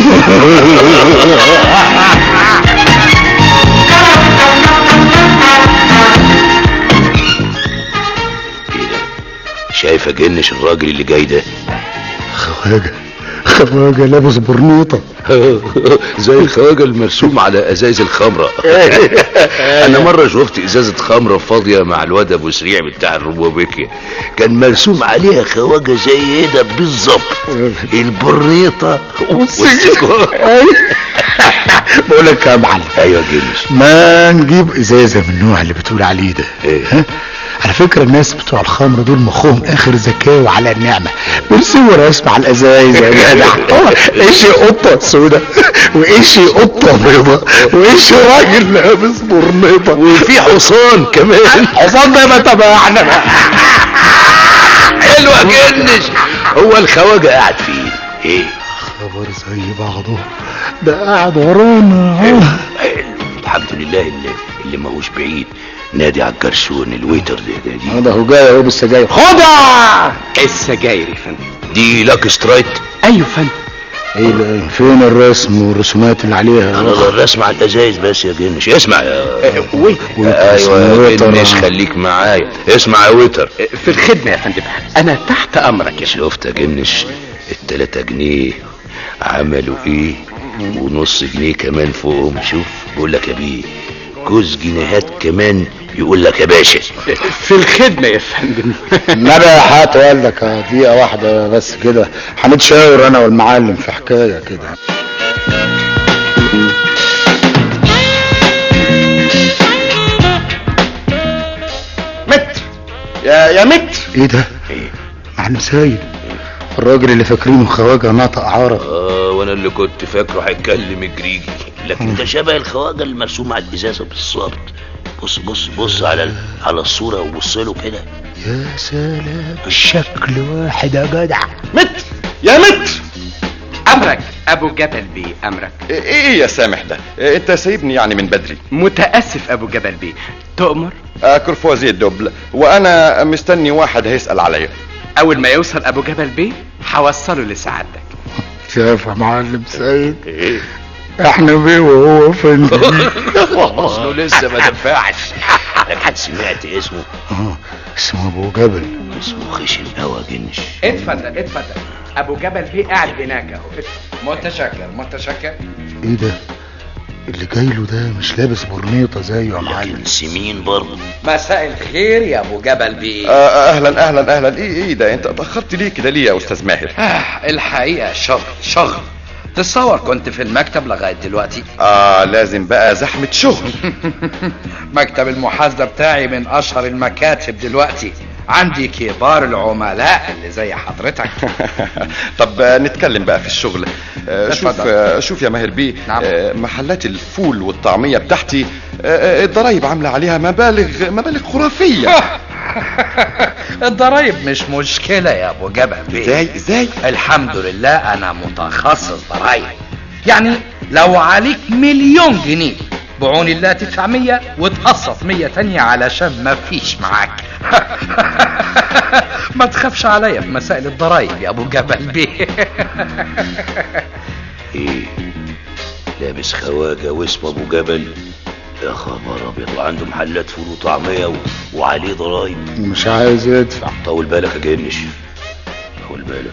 شايف يا جنش الراجل اللي جاي ده خواجة خواجة لابس برنيطة زي الخواجة المرسوم على ازايز الخمرة انا مرة شفت ازازة خمرة فاضية مع الواد ابو سريع بتاع الروبوبيكيا كان مرسوم عليها خواجة زي ده بالظبط البرنيطة والسيجارة بقول لك يا معلم ايوه يا جنش ما نجيب ازازة من النوع اللي بتقول عليه ده إيه؟ ها؟ على فكرة الناس بتوع الخمر دول مخهم اخر ذكاء وعلى النعمة بيرسموا رسم على الازايز يا جدع آه، ايش قطة سودة وايش قطة بيضة وايش راجل لابس برنيطة وفي حصان كمان حصان ده ما تبعنا حلو يا جنش هو الخواجة قاعد فين ايه خبر زي بعضه ده قاعد ورانا حلو الحمد لله اللي, اللي ماهوش بعيد نادي على الجرسون الويتر ده, ده دي ده هو جاي اهو بالسجاير خدها السجاير يا فندم دي لاك سترايت ايوه فندم ايه ده فين الرسم والرسومات اللي عليها انا الرسم على الازايز بس يا جنش اسمع يا ويت ايوه يا ويتر. جنش خليك معايا اسمع يا ويتر في الخدمة يا فندم انا تحت امرك يا شفت يا جنش التلاتة جنيه عملوا ايه ونص جنيه كمان فوقهم شوف بقول لك يا بيه جوز جنيهات كمان يقول لك يا باشا في الخدمة يا فندم النبي يا حات والدك آه، دقيقة واحدة بس كده هنتشاور انا والمعلم في حكاية كده متر يا يا متر ايه ده معلم سيد الراجل اللي فاكرينه خواجة نطق عرب اه وانا اللي كنت فاكره هيتكلم جريجي لكن ده شبه الخواجه المرسوم على الازازه بالظبط بص بص بص على ال- على الصوره وبص له كده يا سلام الشكل واحد يا جدع متر يا متر امرك ابو جبل بيه امرك ايه يا سامح ده إيه انت سايبني يعني من بدري متاسف ابو جبل بيه تؤمر آه كرفوازي الدبل وانا مستني واحد هيسأل عليا اول ما يوصل ابو جبل بيه هوصله لسعادتك شايف يا معلم سيد احنا بيه وهو فندم اصله لسه ما دفعش لكن سمعت اسمه اه اسمه ابو جبل اسمه خشن قوي جنش اتفضل اتفضل ابو جبل بيه قاعد هناك اهو متشكر متشكر ايه ده اللي جاي له ده مش لابس برنيطة زيه يا معلم لكن سمين برضه مساء الخير يا ابو جبل بيه آه اهلا اهلا اهلا ايه ايه ده انت اتاخرت ليه كده ليه يا استاذ ماهر آه الحقيقة شغل شغل تصور كنت في المكتب لغاية دلوقتي اه لازم بقى زحمة شغل مكتب المحاسبة بتاعي من اشهر المكاتب دلوقتي عندي كبار العملاء اللي زي حضرتك طب آه، نتكلم بقى في الشغل آه، شوف اتفضل. آه، شوف يا ماهر بيه نعم. آه، محلات الفول والطعمية بتاعتي آه، آه، الضرايب عاملة عليها مبالغ مبالغ خرافية الضرايب مش مشكلة يا ابو جبل بيه ازاي ازاي الحمد لله انا متخصص ضرايب يعني لو عليك مليون جنيه بعون الله تدفع مية وتقسط مية تانية علشان ما فيش معاك ما تخافش عليا في مسائل الضرايب يا ابو جبل بيه ايه لابس خواجة واسمه ابو جبل يا خبر ابيض وعنده محلات فول وطعمية و... وعليه ضرايب مش عايز يدفع طول بالك يا جنش طول بالك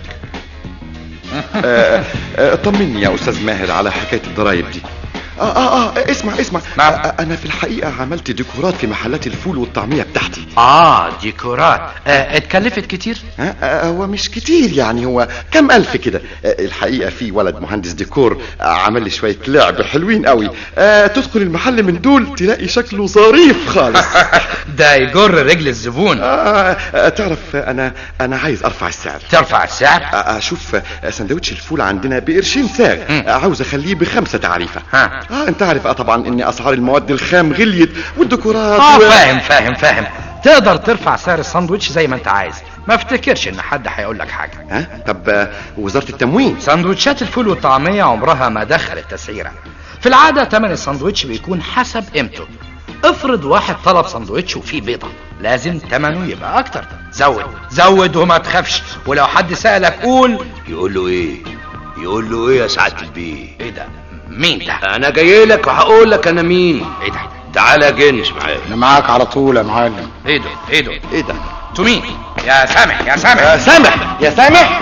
آه، آه، طمني يا استاذ ماهر على حكايه الضرايب دي آه, اه اه اسمع اسمع نعم. آه انا في الحقيقه عملت ديكورات في محلات الفول والطعميه بتاعتي اه ديكورات آه اتكلفت كتير آه آه هو مش كتير يعني هو كم الف كده آه الحقيقه في ولد مهندس ديكور آه عمل لي شويه لعب حلوين قوي آه تدخل المحل من دول تلاقي شكله ظريف خالص ده يجر رجل الزبون آه آه تعرف آه، انا انا عايز ارفع السعر ترفع السعر آه اشوف آه، سندوتش الفول عندنا بقرشين ساغ آه عاوز اخليه بخمسة تعريفه ها اه انت عارف اه طبعا ان اسعار المواد الخام غليت والديكورات اه و- فاهم فاهم فاهم تقدر ترفع سعر الساندوتش زي ما انت عايز ما افتكرش ان حد هيقول لك حاجه ها طب آه، وزاره التموين سندوتشات الفول والطعميه عمرها ما دخلت تسعيره في العاده ثمن الساندوتش بيكون حسب قيمته افرض واحد طلب ساندوتش وفيه بيضه لازم ثمنه يبقى اكتر زود زود وما تخافش ولو حد سالك قول يقول له ايه يقول له ايه يا سعاده البيه ايه ده مين ده انا جاي لك وهقول لك انا مين ايه ده تعالى يا جنش معايا انا معاك على طول يا معلم ايه ده ايه ده ايه ده انتوا مين يا سامح يا سامح يا سامح يا سامح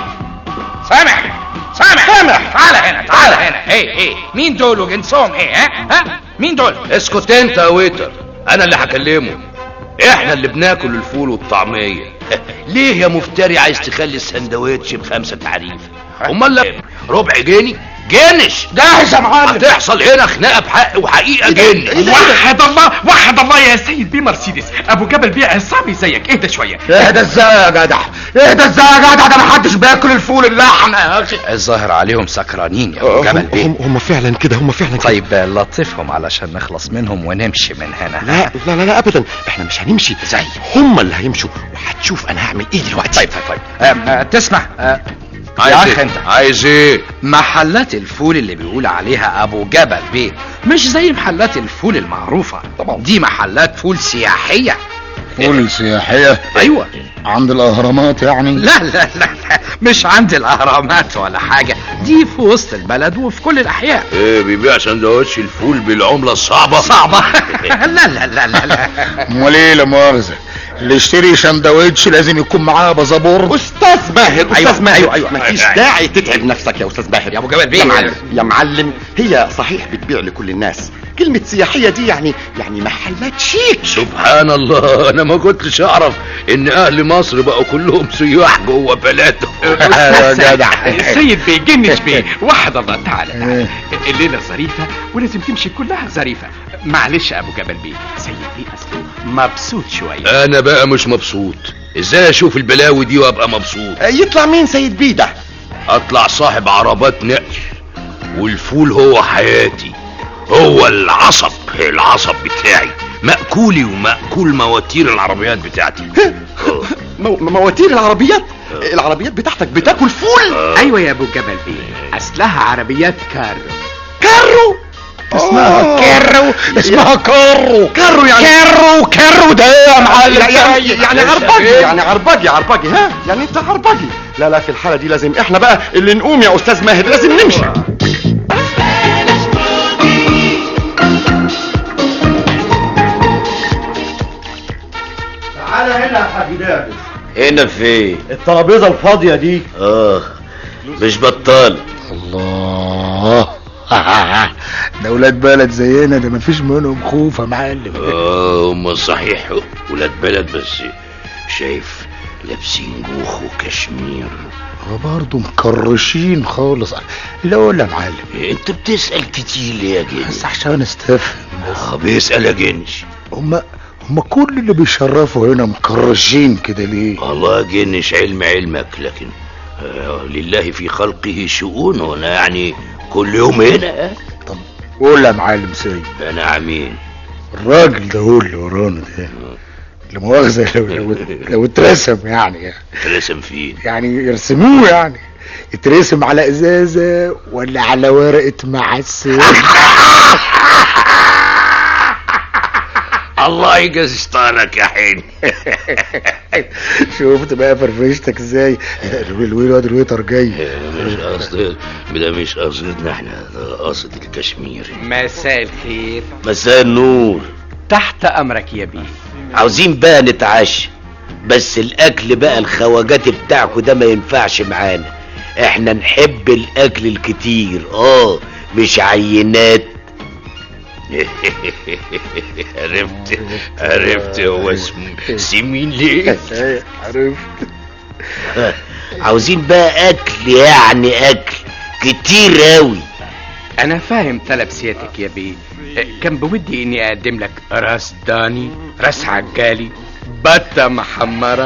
سامح سامح سامح تعال هنا تعال هنا ايه ايه مين دول وجنسهم ايه ها ها مين دول اسكت انت يا ويتر انا اللي هكلمه احنا اللي بناكل الفول والطعميه ليه يا مفتري عايز تخلي السندوتش بخمسة تعريف امال لا ربع جنيه جنش جاهز يا معلم هتحصل هنا خناقه بحق وحقيقه جنش وحد الله وحد الله يا سيد بيه مرسيدس ابو جبل بيه عصامي زيك اهدى شويه اهدى ازاي يا جدع اهدى ازاي يا جدع ده محدش بياكل الفول اللحمه يا اخي الظاهر عليهم سكرانين يا ابو جبل بيه هم, هم فعلا كده هم فعلا كده طيب لطفهم علشان نخلص منهم ونمشي من هنا لا لا لا, لا ابدا احنا مش هنمشي زي هم اللي هيمشوا وهتشوف انا هعمل ايه دلوقتي طيب طيب طيب آه، آه، تسمع آه، يا عايز اخ ايه انت عايز ايه محلات الفول اللي بيقول عليها ابو جبل بيه مش زي محلات الفول المعروفة طبعا دي محلات فول سياحية فول سياحيه ايوه عند الاهرامات يعني لا لا لا لا مش عند الاهرامات ولا حاجة دي في وسط البلد وفي كل الاحياء ايه بيبيع سندوتش الفول بالعمله الصعبه صعبة لا لا لا لا لا امال ايه لا مؤاخذه اللي يشتري سندوتش لازم يكون معاه بازابور استاذ ماهر استاذ أيوة، ماهر أيوة، أيوة. مفيش أيوة. داعي تتعب نفسك يا استاذ ماهر يا أبو جبل بيه. يا معلم يا معلم هي صحيح بتبيع لكل الناس كلمة سياحية دي يعني يعني محلات شيك سبحان الله انا ما كنتش اعرف ان اهل مصر بقوا كلهم سياح جوه بلدهم يا جدع سيد بيه جنش بيه وحد الله تعالى تعالى الليله ظريفه ولازم تمشي كلها ظريفه معلش يا ابو جبل بيه سيد بيه اصله مبسوط شويه انا بقى مش مبسوط ازاي اشوف البلاوي دي وابقى مبسوط يطلع مين سيد بيه ده اطلع صاحب عربات نقل والفول هو حياتي هو العصب العصب بتاعي مأكولي ومأكول مواتير العربيات بتاعتي آه. مو- مواتير العربيات العربيات بتاعتك بتاكل فول ايوه يا ابو جبل بيه اصلها عربيات كارو كارو اسمها كارو اسمها كارو كارو يعني كارو كارو ده إيه يا معلم يعني يعني عربجي يعني عربجي عربجي ها يعني انت عربجي لا لا في الحالة دي لازم احنا بقى اللي نقوم يا استاذ ماهر لازم نمشي تعالى هنا يا حاج دابس هنا فين الترابيزه الفاضيه دي اه مش بطال الله ده ولاد بلد زينا ده مفيش منهم خوف يا معلم اه هم صحيح ولاد بلد بس شايف لابسين جوخ وكشمير هو برضه مكرشين خالص لا ولا يا معلم انت بتسأل كتير ليه يا جنش بس عشان استفهم اه بيسأل يا جنش هما هما كل اللي بيشرفوا هنا مكرشين كده ليه والله يا جنش علم علمك لكن آه لله في خلقه شؤون وانا يعني كل يوم هنا طب قول يا معلم سيد انا عمين الراجل ده هو اللي ورانا ده لا مؤاخذة لو لو, لو اترسم يعني يعني رسم فين يعني يرسموه يعني يترسم على ازازة ولا على ورقة معسل الله يجزطانك يا حين شفت بقى فرفشتك ازاي الويل واد الويتر جاي مش قصد ده مش قصدنا احنا ده قصد الكشميري مساء الخير مساء النور تحت امرك يا بيه عاوزين بقى نتعشى بس الاكل بقى الخواجات بتاعكوا ده ما ينفعش معانا احنا نحب الاكل الكتير اه مش عينات عرفت عرفت هو اسمه سمين ليه عرفت عاوزين بقى اكل يعني اكل كتير اوي انا فاهم طلب سيادتك يا بيه كان بودي اني اقدم لك راس داني راس عجالي بطة محمرة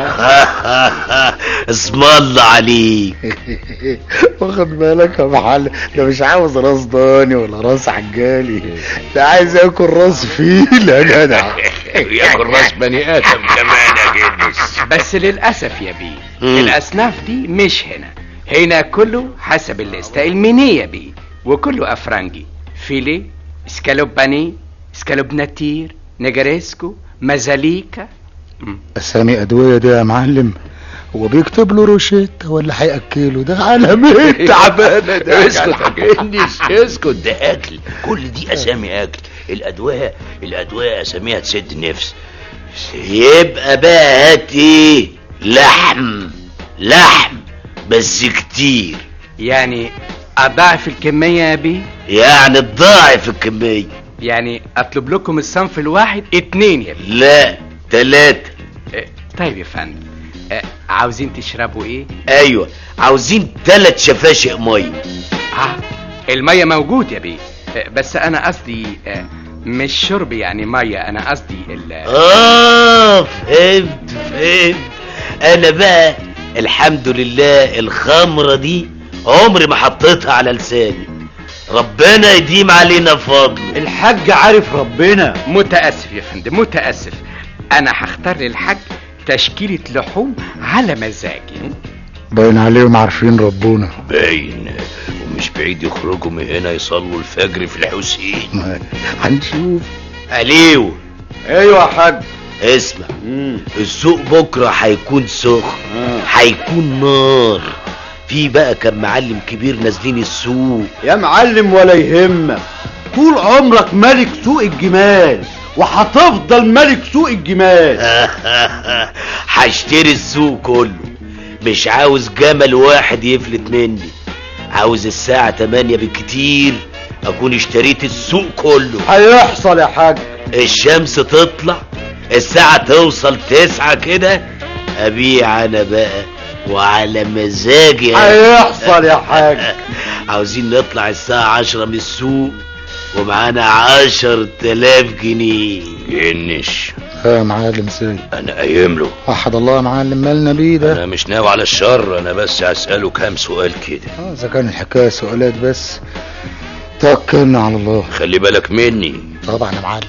اسم الله عليك واخد بالك يا محل ده مش عاوز راس ضاني ولا راس عجالي ده عايز ياكل راس فيل يا جدع ياكل راس بني ادم كمان يا جنس بس للأسف يا بيه مم. الأصناف دي مش هنا هنا كله حسب الليستة المنية بيه وكله أفرنجي فيلي سكالوب بانيه سكالوب نتير نجريسكو مزاليكا اسامي ادويه ده يا معلم هو بيكتب له روشيتا ولا هياكله ده علامات تعبانه ده يا اسكت جدع. يا جنس اسكت ده اكل كل دي اسامي اكل الادويه الادويه اساميها تسد نفس يبقى بقى هات ايه لحم لحم بس كتير يعني أضاعف الكمية يا بيه يعني تضاعف الكميه يعني أطلب لكم الصنف الواحد اتنين يا بيه لا تلاتة آه، طيب يا فندم آه، عاوزين تشربوا ايه؟ ايوه عاوزين تلات شفاشق ميه اه المية موجود يا بيه آه، بس انا قصدي آه، مش شرب يعني مية انا قصدي ال اه فهمت فهمت انا بقى الحمد لله الخمرة دي عمري ما حطيتها على لساني ربنا يديم علينا فضل الحاج عارف ربنا متأسف يا فندم متأسف انا هختار للحاج تشكيلة لحوم على مزاجي باين عليهم عارفين ربنا باين ومش بعيد يخرجوا من هنا يصلوا الفجر في الحسين هنشوف اليو ايوه يا حاج اسمع السوق بكره هيكون سخن هيكون نار في بقى كم معلم كبير نازلين السوق يا معلم ولا يهمك طول عمرك ملك سوق الجمال وهتفضل ملك سوق الجمال هشتري السوق كله مش عاوز جمل واحد يفلت مني عاوز الساعة 8 بالكتير اكون اشتريت السوق كله هيحصل يا حاج الشمس تطلع الساعة توصل تسعة كده ابيع انا بقى وعلى مزاجي أنا. هيحصل يا حاج عاوزين نطلع الساعة عشرة من السوق ومعانا عشر تلاف جنيه جنش ها يا معلم سيد انا قايم له وحد الله يا معلم مالنا بيه ده انا مش ناوي على الشر انا بس هسأله كام سؤال كده آه، اذا كان الحكايه سؤالات بس توكلنا على الله خلي بالك مني طبعا يا معلم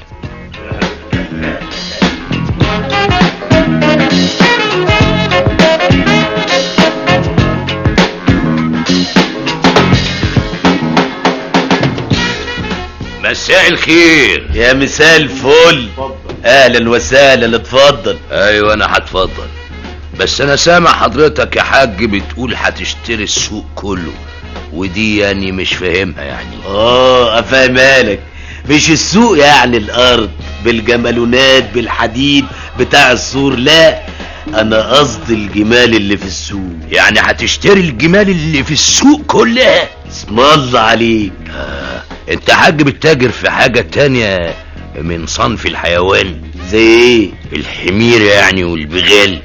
مساء الخير يا مساء الفل اهلا وسهلا اتفضل ايوه انا هتفضل بس انا سامع حضرتك يا حاج بتقول هتشتري السوق كله ودي يعني مش فاهمها يعني اه افهمها لك مش السوق يعني الارض بالجمالونات بالحديد بتاع السور لا انا قصدي الجمال اللي في السوق يعني هتشتري الجمال اللي في السوق كلها اسم الله عليك آه. انت حاج بتتاجر في حاجة تانية من صنف الحيوان زي ايه الحمير يعني والبغال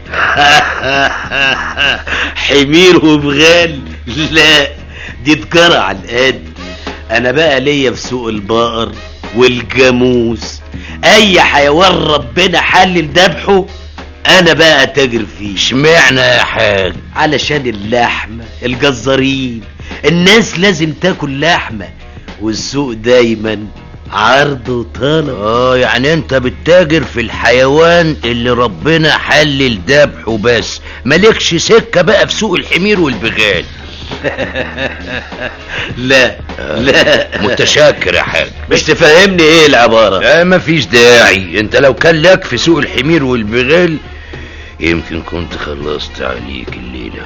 حمير وبغال لا دي تجارة على القد انا بقى ليا في سوق البقر والجاموس اي حيوان ربنا حلل ذبحه انا بقى اتاجر فيه اشمعنى يا حاج علشان اللحمة الجزارين الناس لازم تاكل لحمة والسوق دايما عرض وطلب اه يعني انت بتتاجر في الحيوان اللي ربنا حلل ذبحه بس مالكش سكة بقى في سوق الحمير والبغال لا لا متشكر يا حاج مش تفهمني ايه العبارة لا مفيش داعي انت لو كان لك في سوق الحمير والبغال يمكن كنت خلصت عليك الليلة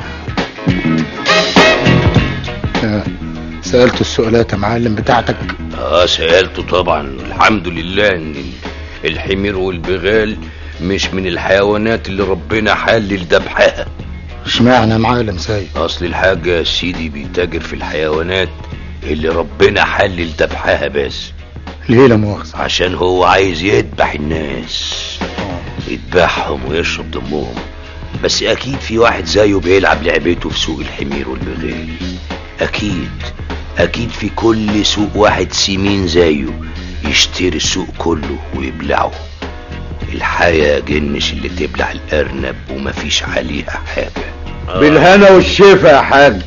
آه، سألت السؤالات يا معلم بتاعتك اه سألته طبعا الحمد لله ان ال- الحمير والبغال مش من الحيوانات اللي ربنا حلل ذبحها اشمعنى يا معلم سيد اصل الحاج يا سيدي بيتاجر في الحيوانات اللي ربنا حلل ذبحها بس ليه لا مؤاخذة عشان هو عايز يذبح الناس يذبحهم ويشرب دمهم بس اكيد في واحد زيه بيلعب لعبته في سوق الحمير والبغال اكيد اكيد في كل سوق واحد سمين زيه يشتري السوق كله ويبلعه الحياة جنش اللي تبلع الارنب ومفيش عليها حاجة بالهنا والشفا يا حاج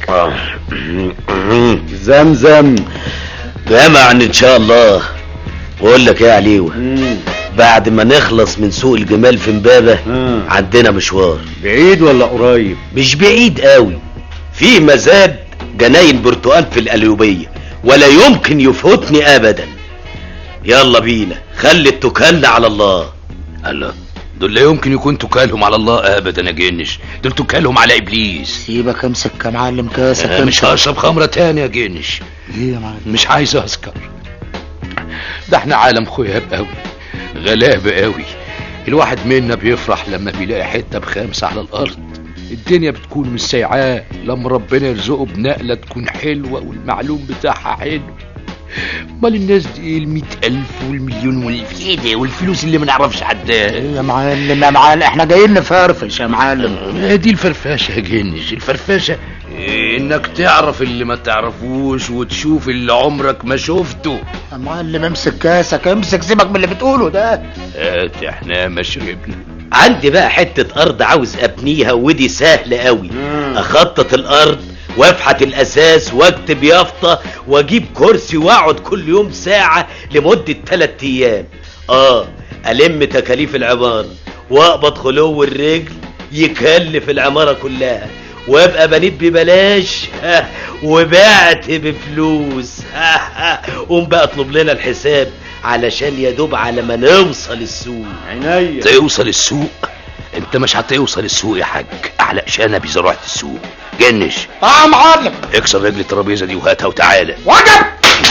زمزم جمعا ان شاء الله بقول لك ايه يا عليوة بعد ما نخلص من سوق الجمال في امبابة عندنا مشوار بعيد ولا قريب مش بعيد قوي في مزاد جناين برتقال في القليوبية ولا يمكن يفوتني ابدا يلا بينا خلي التكل على الله الله دول لا يمكن يكون تكالهم على الله ابدا يا جنش دول تكالهم على ابليس سيبك امسك يا معلم كاسك أنا مش امسك. هشرب خمرة تاني يا جنش ليه يا معلم مش عايز اسكر ده احنا عالم خياب قوي غلابة قوي الواحد منا بيفرح لما بيلاقي حتة بخمسة على الارض الدنيا بتكون مش سايعاه لما ربنا يرزقه بنقلة تكون حلوة والمعلوم بتاعها حلو امال الناس دي ايه المية الف والمليون والفيدة والفلوس اللي ما نعرفش عداها يا معلم يا معلم احنا جايين نفرفش يا معلم ما دي الفرفشة يا جنش الفرفشة انك تعرف اللي ما تعرفوش وتشوف اللي عمرك ما شفته يا معلم امسك كاسك امسك سيبك من اللي بتقوله ده هات احنا ما شربنا عندي بقى حتة ارض عاوز ابنيها ودي سهل قوي اخطط الارض وافحت الاساس واكتب يافطة واجيب كرسي واقعد كل يوم ساعة لمدة تلات ايام اه الم تكاليف العمارة واقبض خلو الرجل يكلف العمارة كلها وابقى بنيت ببلاش وبعت بفلوس قوم بقى اطلب لنا الحساب علشان يدوب على ما نوصل السوق عينيا توصل السوق انت مش هتوصل السوق يا حاج احلق شنبي زراعة السوق جنش اه معلم اكسر رجل الترابيزه دي وهاتها وتعالى وجب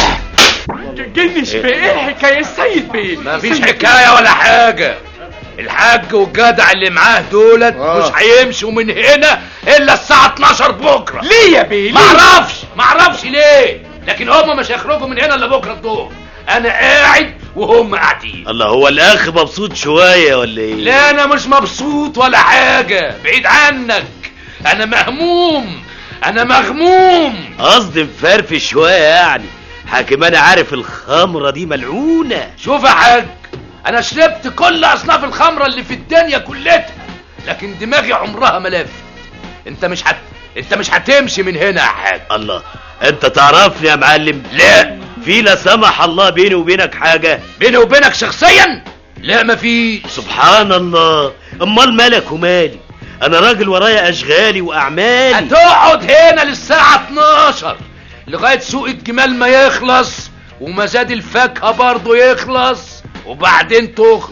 جنش في ايه الحكايه السيد بيه مفيش حكايه ولا حاجه الحاج والجدع اللي معاه دولت آه. مش هيمشوا من هنا الا الساعه 12 بكره ليه يا بيه ليه؟ معرفش معرفش ليه لكن هم مش هيخرجوا من هنا الا بكره الظهر انا قاعد وهم قاعدين الله هو الاخ مبسوط شوية ولا ايه لا انا مش مبسوط ولا حاجه بعيد عنك انا مهموم انا مغموم قصدي مفرفش شوية يعني حاكم انا عارف الخمرة دي ملعونة شوف يا حاج انا شربت كل اصناف الخمره اللي في الدنيا كلها لكن دماغي عمرها ما لفت انت مش هت انت مش هتمشي من هنا يا حاج الله انت تعرفني يا معلم لا في لا سمح الله بيني وبينك حاجة بيني وبينك شخصيا لا ما في سبحان الله امال مالك ومالي انا راجل ورايا اشغالي واعمالي هتقعد هنا للساعه 12 لغايه سوق الجمال ما يخلص ومزاد الفاكهه برضه يخلص وبعدين تخرج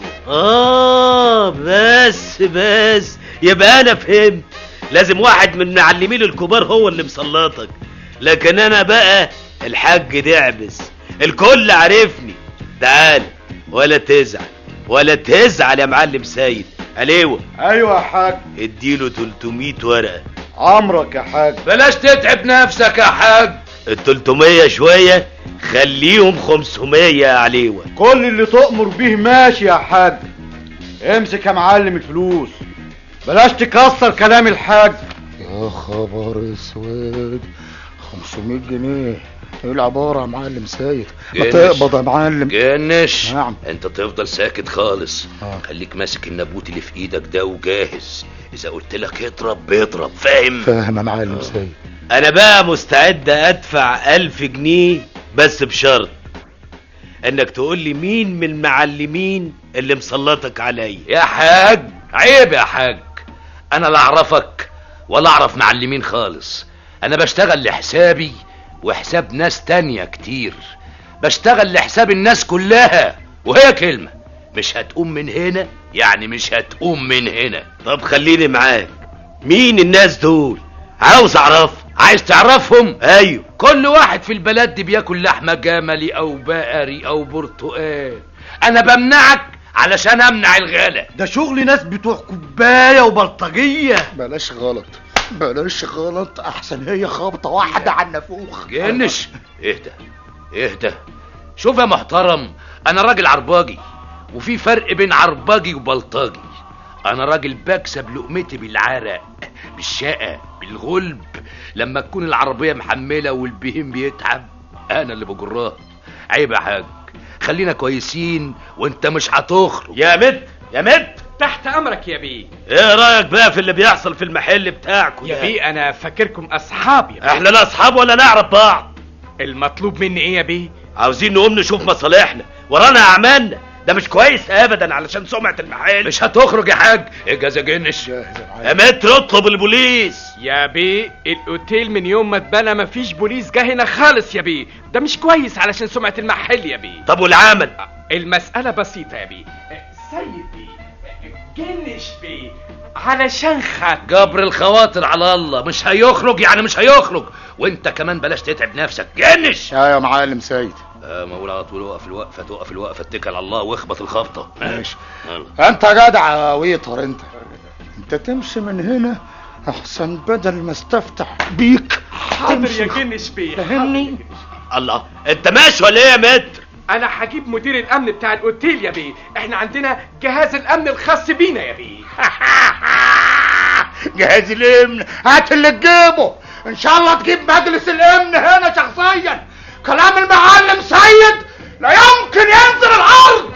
اه بس بس يبقى انا فهمت لازم واحد من معلمين الكبار هو اللي مسلطك لكن انا بقى الحاج دعبس الكل عارفني تعال ولا تزعل ولا تزعل يا معلم سيد عليوه ايوه يا حاج اديله 300 ورقه عمرك يا حاج بلاش تتعب نفسك يا حاج ال 300 شويه خليهم 500 يا عليوه كل اللي تؤمر بيه ماشي يا حاج امسك يا معلم الفلوس بلاش تكسر كلام الحاج يا خبر اسود 500 جنيه ايه العبارة يا معلم سيد ما جنش. تقبض يا معلم جنش نعم. انت تفضل ساكت خالص آه. خليك ماسك النبوت اللي في ايدك ده وجاهز اذا قلت لك اضرب بيضرب فاهم فاهم يا معلم سيد انا بقى مستعد ادفع الف جنيه بس بشرط انك تقول لي مين من المعلمين اللي مسلطك عليا يا حاج عيب يا حاج انا لا اعرفك ولا اعرف معلمين خالص انا بشتغل لحسابي وحساب ناس تانية كتير بشتغل لحساب الناس كلها وهي كلمة مش هتقوم من هنا يعني مش هتقوم من هنا طب خليني معاك مين الناس دول عاوز اعرف عايز تعرفهم ايوه كل واحد في البلد دي بياكل لحمة جملي او بقري او برتقال انا بمنعك علشان امنع الغلا ده شغل ناس بتوع كوبايه وبلطجيه بلاش غلط بلاش غلط احسن هي خبطه واحده على النافوخ جنش اهدى اهدى شوف يا محترم انا راجل عرباجي وفي فرق بين عرباجي وبلطجي انا راجل بكسب لقمتي بالعرق بالشقة بالغلب لما تكون العربية محملة والبهيم بيتعب انا اللي بجراه عيب يا حاج خلينا كويسين وانت مش هتخرج يا مد يا مد تحت امرك يا بيه ايه رايك بقى في اللي بيحصل في المحل بتاعكم يا ده؟ بيه انا فاكركم اصحاب يا بيه احنا لا اصحاب ولا نعرف بعض المطلوب مني ايه يا بيه عاوزين نقوم نشوف مصالحنا ورانا اعمالنا ده مش كويس ابدا علشان سمعة المحل مش هتخرج يا حاج اجازة جنش يا متر اطلب البوليس يا بيه الاوتيل من يوم ما اتبنى مفيش بوليس جه هنا خالص يا بيه ده مش كويس علشان سمعة المحل يا بيه طب والعمل المسألة بسيطة يا بيه سيد بيه جنش بيه علشان خاطر جبر الخواطر على الله مش هيخرج يعني مش هيخرج وانت كمان بلاش تتعب نفسك جنش يا يا معلم سيد آه مولا على طول وقف الوقفه توقف الوقفه اتكل على الله واخبط الخبطه ماشي يلا. انت جدع يا ويطر انت انت تمشي من هنا احسن بدل ما استفتح بيك حاضر يا جنش بيه فهمني الله انت ماشي ولا ايه يا متر انا هجيب مدير الامن بتاع الاوتيل يا بيه احنا عندنا جهاز الامن الخاص بينا يا بيه جهاز الامن هات اللي تجيبه ان شاء الله تجيب مجلس الامن هنا شخصيا كلام المعلم سيد لا يمكن ينزل الارض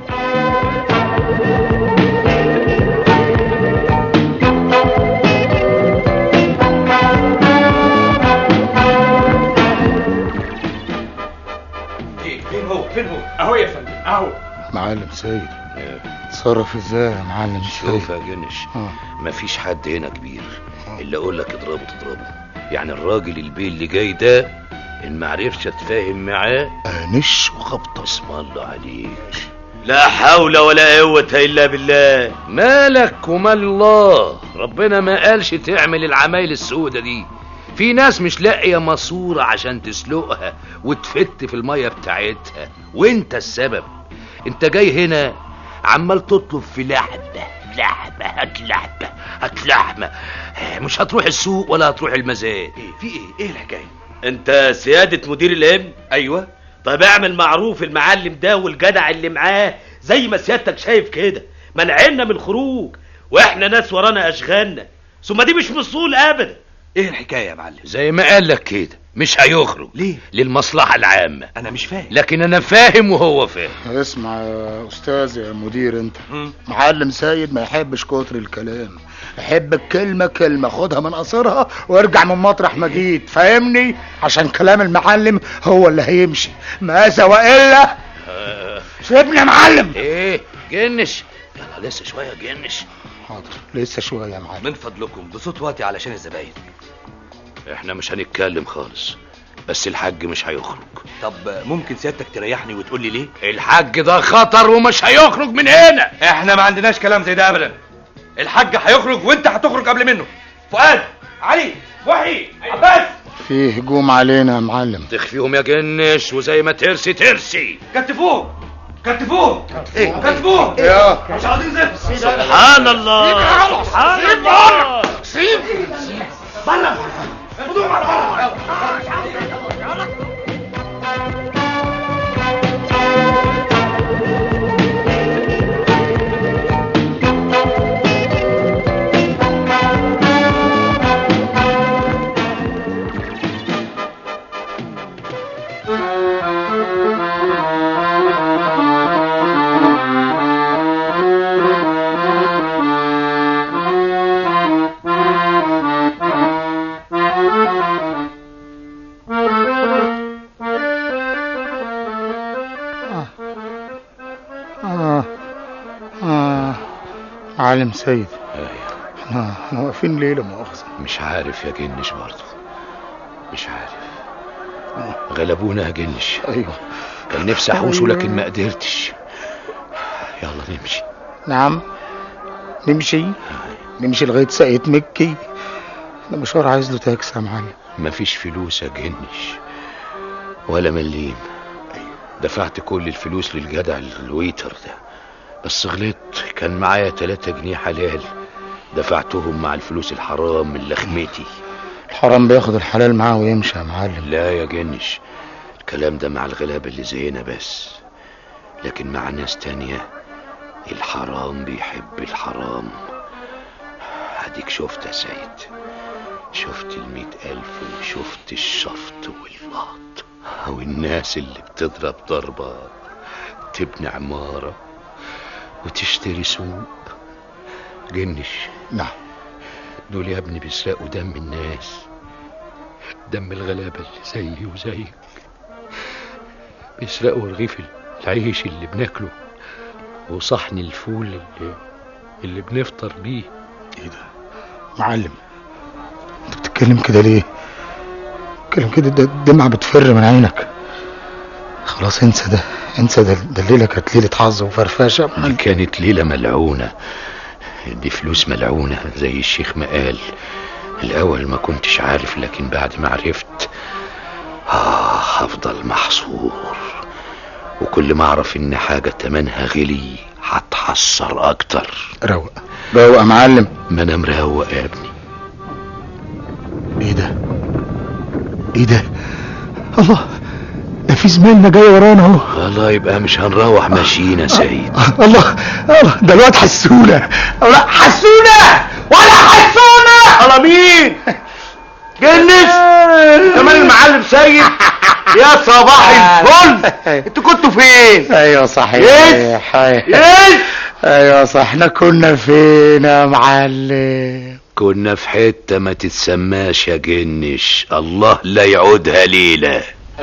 فين هو فين هو اهو يا فندم اهو معلم سيد تصرف ازاي يا معلم شوف سيد يا جنش آه. مفيش حد هنا كبير اللي اقول لك اضربه تضربه يعني الراجل البيه اللي جاي ده ان معرفش اتفاهم معاه انش وخبطه اسم الله عليك لا حول ولا قوة الا بالله مالك ومال الله ربنا ما قالش تعمل العمايل السودة دي في ناس مش لاقية ماسورة عشان تسلقها وتفت في المية بتاعتها وانت السبب انت جاي هنا عمال تطلب في لحمة لحمة هات لحمة هات لحمة مش هتروح السوق ولا هتروح المزاد في ايه ايه الحكايه انت سيادة مدير الامن ايوه طب اعمل معروف المعلم ده والجدع اللي معاه زي ما سيادتك شايف كده منعنا من الخروج واحنا ناس ورانا اشغالنا ثم دي مش مصول ابدا ايه الحكايه يا معلم زي ما قال لك كده مش هيخرج ليه للمصلحة العامة انا مش فاهم لكن انا فاهم وهو فاهم اسمع يا استاذ يا مدير انت مم. معلم سيد ما يحبش كتر الكلام يحب الكلمة كلمة خدها من قصرها وارجع من مطرح ما جيت فاهمني عشان كلام المعلم هو اللي هيمشي ماذا والا سيبني يا معلم ايه جنش يلا لسه شوية جنش حاضر لسه شوية يا معلم من فضلكم بصوت واطي علشان الزباين احنا مش هنتكلم خالص بس الحاج مش هيخرج طب ممكن سيادتك تريحني وتقول لي ليه الحاج ده خطر ومش هيخرج من هنا احنا ما عندناش كلام زي ده ابدا الحاج هيخرج وانت هتخرج قبل منه فؤاد علي وحي عباس في هجوم علينا يا معلم تخفيهم يا جنش وزي ما ترسي ترسي كتفوه كتفوه إيه؟ كتفوه يا مش عاوزين زفت سبحان الله سبحان الله سيب آه. آه. معلم سيد احنا احنا واقفين ليه لا مؤاخذة مش عارف يا جنش برضه مش عارف غلبونا يا جنش ايوه كان نفسي احوشه أيوة. لكن ما قدرتش يلا نمشي نعم نمشي نمشي لغايه ساقية مكي ده مشوار عايز له تاكسي يا معلم مفيش فلوس يا جنش ولا مليم دفعت كل الفلوس للجدع الويتر ده بس غلطت كان معايا تلاتة جنيه حلال دفعتهم مع الفلوس الحرام من لخمتي الحرام بياخد الحلال معاه ويمشي يا معلم لا يا جنش الكلام ده مع الغلابة اللي زينا بس لكن مع ناس تانية الحرام بيحب الحرام هديك شفت يا سيد شفت المئة ألف وشفت الشفط واللط والناس اللي بتضرب ضربة تبني عمارة وتشتري سوق جنش نعم دول يا ابني بيسرقوا دم الناس دم الغلابة اللي زيي وزيك بيسرقوا رغيف العيش اللي بناكله وصحن الفول اللي اللي بنفطر بيه ايه ده معلم انت بتتكلم كده ليه بتتكلم كده ده الدمعة بتفر من عينك خلاص انسى ده انسى ده, ده الليلة كانت ليلة حظ وفرفشة دي كانت ليلة ملعونة دي فلوس ملعونة زي الشيخ ما قال الأول ما كنتش عارف لكن بعد ما عرفت آه هفضل محصور وكل ما أعرف إن حاجة تمنها غلي هتحسر أكتر روق روق يا معلم ما أنا مروق يا ابني ايه ده ايه ده الله ده في زميلنا جاي ورانا اهو والله يبقى مش هنروح ماشيين يا سيد الله الله ده الواد حسونة الله حسونة ولا حسونة على مين جنس كمان المعلم سيد يا صباح الفل انتوا كنتوا فين ايوه صحيح يس يس ايوه صح احنا كنا فين يا معلم كنا في حتة ما تتسماش يا جنش الله لا يعودها ليلة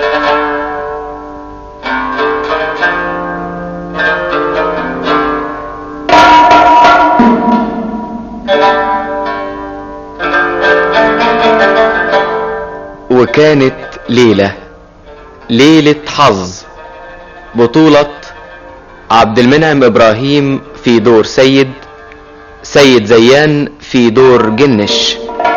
وكانت ليلة ليلة حظ بطولة عبد المنعم إبراهيم في دور سيد سيد زيان في دور جنش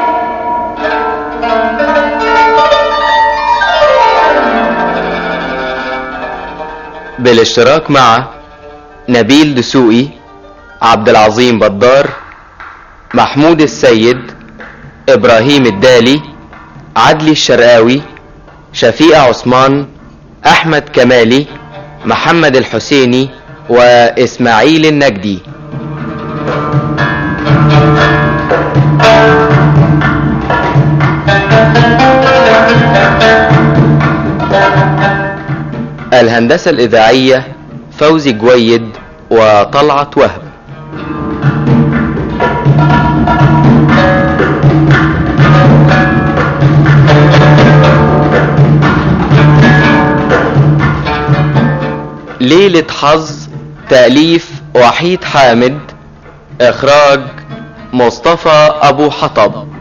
بالاشتراك مع نبيل دسوقي عبد العظيم بدار محمود السيد إبراهيم الدالي عدلي الشرقاوي شفيقة عثمان أحمد كمالي محمد الحسيني وإسماعيل النجدي الهندسة الإذاعية فوزي جويد وطلعت وهب ليلة حظ تأليف وحيد حامد إخراج مصطفى أبو حطب